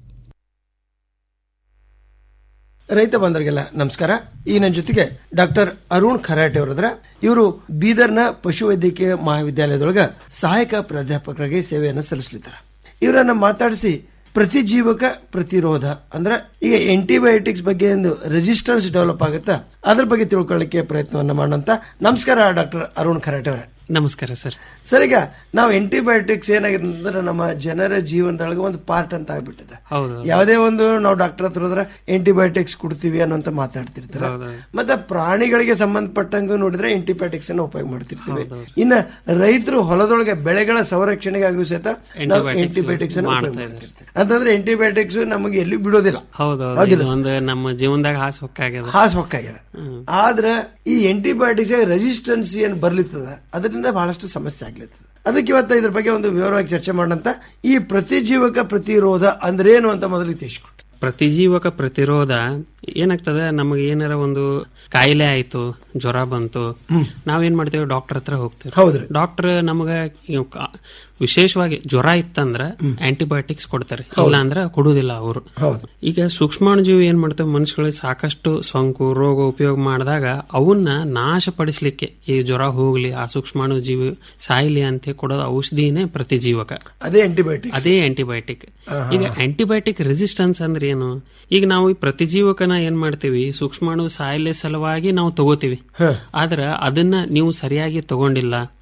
ರೈತ ಬಂಧುಗಳಿಗೆಲ್ಲ ನಮಸ್ಕಾರ ಈ ನನ್ನ ಜೊತೆಗೆ ಡಾಕ್ಟರ್ ಅರುಣ್ ಖರಾಟೆ ಅವರದ್ರ ಇವರು ಬೀದರ್ನ ಪಶುವೈದ್ಯಕೀಯ ಮಹಾವಿದ್ಯಾಲಯದೊಳಗ ಸಹಾಯಕ ಪ್ರಾಧ್ಯಾಪಕರಾಗಿ ಸೇವೆಯನ್ನು ಸಲ್ಲಿಸಲಿದ್ದಾರೆ ಇವರನ್ನ ಮಾತಾಡಿಸಿ ಪ್ರತಿಜೀವಕ ಪ್ರತಿರೋಧ ಅಂದ್ರೆ ಈಗ ಆಂಟಿಬಯೋಟಿಕ್ಸ್ ಬಗ್ಗೆ ಒಂದು ರೆಸಿಸ್ಟೆನ್ಸ್ ಡೆವಲಪ್ ಆಗುತ್ತಾ ಅದ್ರ ಬಗ್ಗೆ ತಿಳ್ಕೊಳ್ಳಿಕ್ಕೆ ಪ್ರಯತ್ನವನ್ನ ಮಾಡೋಂತ ನಮಸ್ಕಾರ ಡಾಕ್ಟರ್ ಅರುಣ್ ಖರಾಟೆ ಅವರೇ ನಮಸ್ಕಾರ ಸರ್ ಸರ್ ಈಗ ನಾವು ಆಂಟಿಬಯೋಟಿಕ್ಸ್ ಏನಾಗಿದೆ ಅಂದ್ರೆ ನಮ್ಮ ಜನರ ಜೀವನದೊಳಗೆ ಒಂದು ಪಾರ್ಟ್ ಅಂತ ಆಗ್ಬಿಟ್ಟಿದೆ ಹೌದು ಯಾವುದೇ ಒಂದು ನಾವು ಡಾಕ್ಟರ್ ಹತ್ರ ಹೋದ್ರೆ ಆಂಟಿಬಯೋಟಿಕ್ಸ್ ಕೊಡ್ತೀವಿ ಅನ್ನೋಂತ ಮಾತಾಡ್ತಿರ್ತಾರೆ ಮತ್ತೆ ಪ್ರಾಣಿಗಳಿಗೆ ಸಂಬಂಧಪಟ್ಟಂಗೂ ನೋಡಿದ್ರೆ ಆಂಟಿಬಯೋಟಿಕ್ಸ್ ಅನ್ನು ಉಪಯೋಗ ಮಾಡ್ತಿರ್ತೀವಿ ಇನ್ನ ರೈತರು ಹೊಲದೊಳಗೆ ಬೆಳೆಗಳ ಸಂರಕ್ಷಣೆಗಾಗೂ ಸಹಿತ ನಾವು Antibiotics ಆಂಟಿಬಯೋಟಿಕ್ಸ್ ಅನ್ನು ಉಪಯೋಗ ಮಾಡ್ತಾ ಮಾಡ್ತಿರ್ತೀವಿ ಅಂತಂದ್ರೆ ಆಂಟಿಬಯೋಟಿಕ್ಸ್ ನಮಗೆ ಎಲ್ಲಿ ಬಿಡೋದಿಲ್ಲ ಹೌದು ಹೌದಿಲ್ಲ ಇದು ಒಂದು ನಮ್ಮ ಜೀವನದಾಗ ಹಾಸ್ ಹೊಕ್ಕಾಗ್ಯದ ಹಾಸ್ ಹೊಕ್ಕಾಗಿದೆ ಆದ್ರೆ ಈ ಆಂಟಿಬಯೋಟಿಕ್ಸ್ ರೆಸಿಸ್ಟೆನ್ಸ್ ಏನ್ ಬರ್ಲಿತ್ತದ ಅದರಿಂದ ಬಹಳಷ್ಟು ಸಮಸ್ಯೆ ಆಗ್ಲಿತ್ತದ ಅದಕ್ಕೆ ಇವತ್ತ ಇದ್ರ ಬಗ್ಗೆ ಒಂದು ವಿವರವಾಗಿ ಚರ್ಚೆ ಮಾಡೋಂತ ಈ ಪ್ರತಿಜೀವಕ ಪ್ರತಿರೋಧ ಅಂದ್ರೆ ಏನು ಅಂತ ಮೊದಲಿಗೆ ತಿಳಿಸ್ಕೊಟ್ಟು ಪ್ರತಿಜೀವಕ ಪ್ರತಿರೋಧ ಏನಾಗ್ತದೆ ನಮಗೆ ಏನಾರ ಒಂದು ಕಾಯಿಲೆ ಆಯ್ತು ಜ್ವರ ಬಂತು ನಾವೇನ್ ಮಾಡ್ತೇವೆ ಡಾಕ್ಟರ್ ಹತ್ರ ಹೋಗ್ತೇವೆ ಹೌದ್ರಿ. ಡಾಕ್ಟರ್ ನಮಗ ಇವ್ ಕಾ- ವಿಶೇಷವಾಗಿ ಜ್ವರ ಇತ್ತಂದ್ರ ಆಂಟಿಬಯೋಟಿಕ್ಸ್ ಕೊಡ್ತಾರೆ ಇಲ್ಲ ಅಂದ್ರ ಕೊಡುದಿಲ್ಲ ಅವರು ಹೌದು ಈಗ ಸೂಕ್ಷ್ಮಾಣುಜೀವಿ ಏನ್ ಮಾಡ್ತವೆ ಮನುಷ್ಯಗಳಿಗೆ ಸಾಕಷ್ಟು ಸೋಂಕು ರೋಗ ಉಪಯೋಗ ಮಾಡಿದಾಗ ಅವನ್ನ ನಾಶಪಡಿಸ್ಲಿಕ್ಕೆ ಈ ಜ್ವರ ಹೋಗ್ಲಿ ಆ ಸೂಕ್ಷ್ಮಾಣುಜೀವಿ ಸಾಯ್ಲಿ ಅಂತ ಕೊಡೋದು ಔಷಧಿನೇ ಪ್ರತಿಜೀವಕ ಅದೇ ಆಂಟಿಬಯೋಟಿಕ್ ಅದೇ ಆಂಟಿಬಯೋಟಿಕ್ ಈಗ ಆಂಟಿಬಯೋಟಿಕ್ ರೆಸಿಸ್ಟೆನ್ಸ್ ಅಂದ್ರೆ ಏನು ಈಗ ನಾವು ಈ ಪ್ರತಿಜೀವಕನ ಏನ್ ಮಾಡ್ತೀವಿ ಸೂಕ್ಷ್ಮಾಣು ಸಾಯಲೆ ಸಲುವಾಗಿ ನಾವು ತಗೋತೀವಿ ಆದ್ರ ಅದನ್ನ ನೀವು ಸರಿಯಾಗಿ ತಗೊಂಡಿಲ್ಲ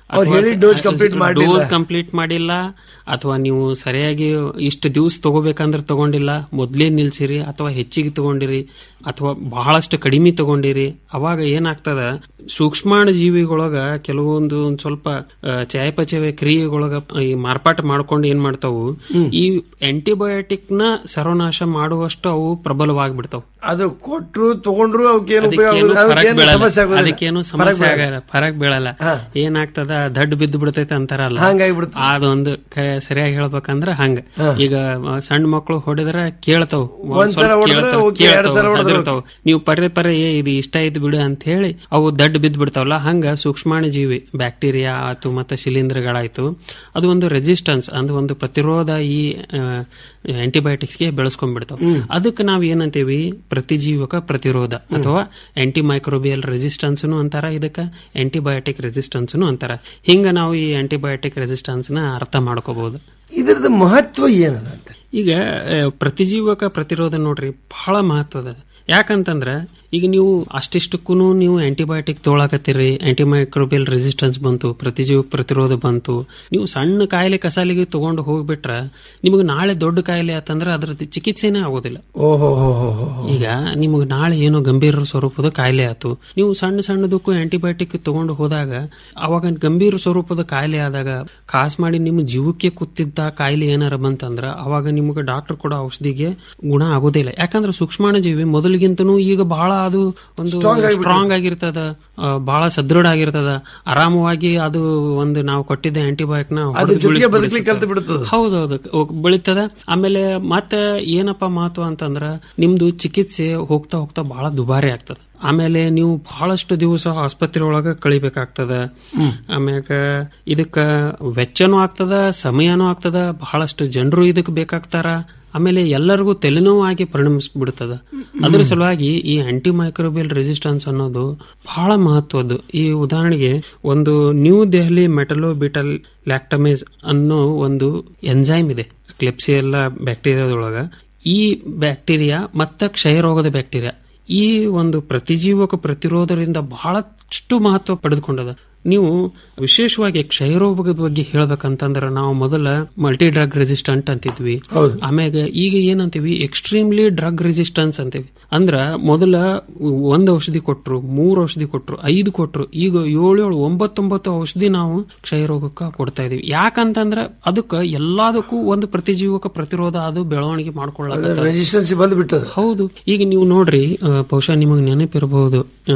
ಅವ್ರು ಹೇಳಿ dose complete ಮಾಡಿಲ್ಲ. ಡೋಸ್ ಕಂಪ್ಲೀಟ್ ಮಾಡಿಲ್ಲ ಅಥವಾ ನೀವು ಸರಿಯಾಗಿ ಇಷ್ಟು ದಿವಸ ತಗೋಬೇಕಂದ್ರೆ ತಗೊಂಡಿಲ್ಲ ಮೊದ್ಲೇ ನಿಲ್ಸಿರಿ ಅಥವಾ ಹೆಚ್ಚಿಗೆ ತಗೊಂಡಿರಿ ಅಥವಾ ಬಹಳಷ್ಟು ಕಡಿಮೆ ತಗೊಂಡಿರಿ ಅವಾಗ ಏನಾಗ್ತದ ಸೂಕ್ಷ್ಮಾಣು ಜೀವಿಗಳೊಳಗ ಕೆಲವೊಂದು ಒಂದ್ ಸ್ವಲ್ಪ ಆ, ಚಯಾಪಚಯ ಕ್ರಿಯೆಗಳೊಳಗ ಈ ಮಾರ್ಪಾಟ ಮಾಡ್ಕೊಂಡು ಏನ್ ಮಾಡ್ತಾವು ಈ ಆಂಟಿಬಯೋಟಿಕ್ ನ ಸರ್ವನಾಶ ಮಾಡುವಷ್ಟು ಅವು ಪ್ರಬಲವಾಗಿಬಿಡ್ತಾವ ಅದು ಕೊಟ್ರು ತಗೊಂಡ್ರು ಅವಕ್ಕೇನು ಉಪಯೋಗ ಅದಕ್ಕೇನು ಆಗುದಿಲ್ಲ, ಫರಕ್ ಅವಕ್ಕೇನು ಬೀಳಲ್ಲ. ಸಮಸ್ಯೆ ಆಗುದಿಲ್ಲ. ಅದಕ್ಕೇನು ಫರಕ್ ಸಮಸ್ಯೆ ಬೀಳಲ್ಲ. ಆಗಲ್ಲ ಫರಕ್ ಬೀಳಲ್ಲ ಏನಾಗ್ತದ ದಡ್ಡ ಬಿದ್ದು ಬಿಡ್ತೈತೆ ಅಂತಾರಲ್ಲ ಹಂಗಾಗ್ಬಿಡ್ತದೆ. ಅದೊಂದು ಕ- ಸರಿಯಾಗಿ ಹೇಳ್ಬೇಕಂದ್ರ ಹಂಗ ಹಾ. ಈಗ ಆ, ಸಣ್ಣ ಮಕ್ಕಳು ಹೊಡೆದ್ರ ಕೇಳ್ತಾವ್ ಒಂದ್ ಒಂದ್ ಸಲ ಸ್ವಲ್ಪ ಹೊಡೆದ್ರೆ ಕೇಳ್ತಾವ್, ಓಕೆ, ಎರಡ್ ಕೇಳ್ತಾವ್, ಸಲ ಹೊಡೆದ್ರೆ ಹೆದರ್ತಾವ್. ನೀವು ಪರ್ರೆ ಪರ್ರೆ ಏ ಇದು ಇಷ್ಟ ಆಯ್ತು ಬಿಡು ಅಂತ ಹೇಳಿ ಅವು ದಡ್ಡ ಬಿದ್ದು ಬಿಡ್ತಾವಲ್ಲ ಹಂಗ ಸೂಕ್ಷ್ಮಾಣು ಜೀವಿ ಬ್ಯಾಕ್ಟೀರಿಯಾ ಆಯ್ತು ಮತ್ತೆ ಶಿಲೀಂಧ್ರಗಳಾಯ್ತು ಅದು ಒಂದು ರೆಸಿಸ್ಟೆನ್ಸ್ ಅಂದ್ರೆ ಒಂದು ಪ್ರತಿರೋಧ ಈ ಆಂಟಿಬಯೋಟಿಕ್ಸ್ಗೆ ಬೆಳೆಸ್ಕೊಂಡ್ಬಿಡ್ತಾವ ಹ್ಮ್. ಅದಕ್ಕೆ ನಾವ್ ಏನಂತೀವಿ ಪ್ರತಿಜೀವಕ ಪ್ರತಿರೋಧ ಅಥವಾ ಆಂಟಿ ಮೈಕ್ರೋಬಿಯಲ್ ರೆಸಿಸ್ಟೆನ್ಸ್ ಅಂತಾರ ಇದಕ್ಕ ಆಂಟಿಬಯೋಟಿಕ್ ರೆಸಿಸ್ಟೆನ್ಸ್ ಅಂತಾರ ಹಿಂಗ ನಾವು ಈ ಆಂಟಿಬಯೋಟಿಕ್ ರೆಸಿಸ್ಟೆನ್ಸ್ ನ ಅರ್ಥ ಮಾಡ್ಕೋಬಹುದು ಇದ್ರದ್ದು ಮಹತ್ವ ಏನದ ಅಂತ ಈಗ ಆ, ಪ್ರತಿಜೀವಕ ಪ್ರತಿರೋಧ ನೋಡ್ರಿ ಬಹಳ ಮಹತ್ವದ ಯಾಕಂತಂದ್ರ ಈಗ ನೀವು ಅಷ್ಟಿಷ್ಟಕ್ಕೂ ನೀವು ಆಂಟಿಬಯೋಟಿಕ್ ತೊಗೊಳಕತ್ತೀರಿ ಆಂಟಿಮೈಕ್ರೋಬಿಯಲ್ ರೆಸಿಸ್ಟೆನ್ಸ್ ಬಂತು ಪ್ರತಿಜೀವ ಪ್ರತಿರೋಧ ಬಂತು ನೀವು ಸಣ್ಣ ಕಾಯಿಲೆ ಕಸಾಲಿಗೆ ತಗೊಂಡು ಹೋಗ್ಬಿಟ್ರ ನಿಮಗೆ ನಾಳೆ ದೊಡ್ಡ ಕಾಯಿಲೆ ಆತಂದ್ರ ಅದ್ರದ್ದು ಚಿಕಿತ್ಸೆನೇ ಆಗೋದಿಲ್ಲ ಓಹೋ ಹೋ ಹೋ ಹೋ ಈಗ ನಿಮಗೆ ನಾಳೆ ಏನೋ ಗಂಭೀರ ಸ್ವರೂಪದ ಕಾಯಿಲೆ ಆಯ್ತು ನೀವು ಸಣ್ಣ ಸಣ್ಣದಕ್ಕೂ ಆಂಟಿಬಯೋಟಿಕ್ ತಗೊಂಡು ಹೋದಾಗ ಅವಾಗ ಗಂಭೀರ ಸ್ವರೂಪದ ಕಾಯಿಲೆ ಆದಾಗ ಖಾಸ್ ಮಾಡಿ ನಿಮ್ಮ ಜೀವಕ್ಕೆ ಕುತ್ತಿದ್ದ ಕಾಯಿಲೆ ಏನಾರ ಬಂತಂದ್ರ ಅವಾಗ ನಿಮಗೆ ಡಾಕ್ಟರ್ ಕೊಡೋ ಔಷಧಿಗೆ ಗುಣ ಆಗೋದಿಲ್ಲ ಯಾಕಂದ್ರೆ ಸೂಕ್ಷ್ಮಾಣು ಜೀವಿ ಮೊದಲಿಗಿಂತನೂ ಈಗ ಬಹಳ ಅದು ಒಂದು Strong ಆಗಿಬಿಟ್ಟಿದೆ. ಸ್ಟ್ರಾಂಗ್ ಆಗಿರ್ತದ ಆ, ಬಹಳ ಸದೃಢ ಆಗಿರ್ತದ ಆರಾಮವಾಗಿ ಅದು ಒಂದು ನಾವು ಕೊಟ್ಟಿದ್ದ ಆಂಟಿಬಯೋಟಿಕ್ ನ ಅದ್ರ ಜೊತೆಗೆ ಬದುಕಲಿಕ್ಕೆ ಕಲ್ತು ಬಿಡ್ತದ ಹೌದೌದು ಹೋಗ್- ಬೆಳಿತದ ಆಮೇಲೆ ಮತ್ತೆ ಏನಪ್ಪ ಮಹತ್ವ ಅಂತಂದ್ರ ನಿಮ್ದು ಚಿಕಿತ್ಸೆ ಹೋಗ್ತಾ ಹೋಗ್ತಾ ಬಹಳ ದುಬಾರಿ ಆಗ್ತದ ಆಮೇಲೆ ನೀವು ಬಹಳಷ್ಟು ದಿವಸ ಆಸ್ಪತ್ರೆ ಒಳಗ ಕಳಿಬೇಕಾಗ್ತದ ಆಮ್ಯಾಗ ಇದಕ್ಕ ವೆಚ್ಚನೂ ಆಗ್ತದ ಸಮಯನೂ ಆಗ್ತದ ಬಹಳಷ್ಟು ಜನರು ಇದಕ್ ಬೇಕಾಗ್ತಾರ ಆಮೇಲೆ ಎಲ್ಲರಿಗೂ ತಲೆನೋವು ಆಗಿ ಪರಿಣಮಿಸ್ಬಿಡ್ತದ ಅದ್ರ ಸಲುವಾಗಿ ಈ ಆಂಟಿ ಮೈಕ್ರೋಬಿಯಲ್ ರೆಸಿಸ್ಟೆನ್ಸ್ ಅನ್ನೋದು ಬಹಳ ಮಹತ್ವದ್ದು ಈ ಉದಾಹರಣೆಗೆ ಒಂದು ನ್ಯೂ ದೆಹಲಿ ಮೆಟಲೋ ಬಿಟಲ್ ಲ್ಯಾಕ್ಟಮೇಸ್ ಅನ್ನೋ ಒಂದು ಎಂಜೈಮ್ ಇದೆ ಕ್ಲೆಪ್ಸಿಯೆಲ್ಲ ಬ್ಯಾಕ್ಟೀರಿಯಾದೊಳಗ ಈ ಬ್ಯಾಕ್ಟೀರಿಯಾ ಮತ್ತ ಕ್ಷಯರೋಗದ ಬ್ಯಾಕ್ಟೀರಿಯಾ ಈ ಒಂದು ಪ್ರತಿಜೀವಕ ಪ್ರತಿರೋಧದಿಂದ ಬಹಳಷ್ಟು ಮಹತ್ವ ಪಡೆದುಕೊಂಡದ ನೀವು ವಿಶೇಷವಾಗಿ ಕ್ಷಯರೋಗದ ಬಗ್ಗೆ ಹೇಳ್ಬೇಕಂತಂದ್ರ ನಾವು ಮೊದಲ ಮಲ್ಟಿ ಡ್ರಗ್ ರೆಸಿಸ್ಟೆಂಟ್ ಅಂತಿದ್ವಿ ಆಮ್ಯಾಗ ಈಗ ಏನಂತೀವಿ ಎಕ್ಸ್ಟ್ರೀಮ್ಲಿ ಡ್ರಗ್ ರೆಸಿಸ್ಟೆನ್ಸ್ ಅಂತೀವಿ ಅಂದ್ರ ಮೊದಲ ಒಂದ್ ಔಷಧಿ ಕೊಟ್ರು ಮೂರ್ ಔಷಧಿ ಕೊಟ್ರು ಐದು ಕೊಟ್ರು ಈಗ ಏಳು ಏಳು ಒಂಬತ್ತೊಂಬತ್ತು ಔಷಧಿ ನಾವು ಕ್ಷಯರೋಗಕ್ಕ ಕೊಡ್ತಾ ಇದೀವಿ ಯಾಕಂತಂದ್ರ ಅದಕ್ಕ ಎಲ್ಲದಕ್ಕೂ ಒಂದು ಪ್ರತಿಜೀವಕ ಪ್ರತಿರೋಧ ಅದು ಬೆಳವಣಿಗೆ ಮಾಡ್ಕೊಳ್ಳ ರೆಸಿಸ್ಟೆನ್ಸ್ ಬಂದ್ಬಿಟ್ಟದ ಹೌದು ಈಗ ನೀವು ನೋಡ್ರಿ ಆ, ಬಹುಶಃ ನಿಮಗೆ ನೆನಪಿರಬಹುದು ಆ,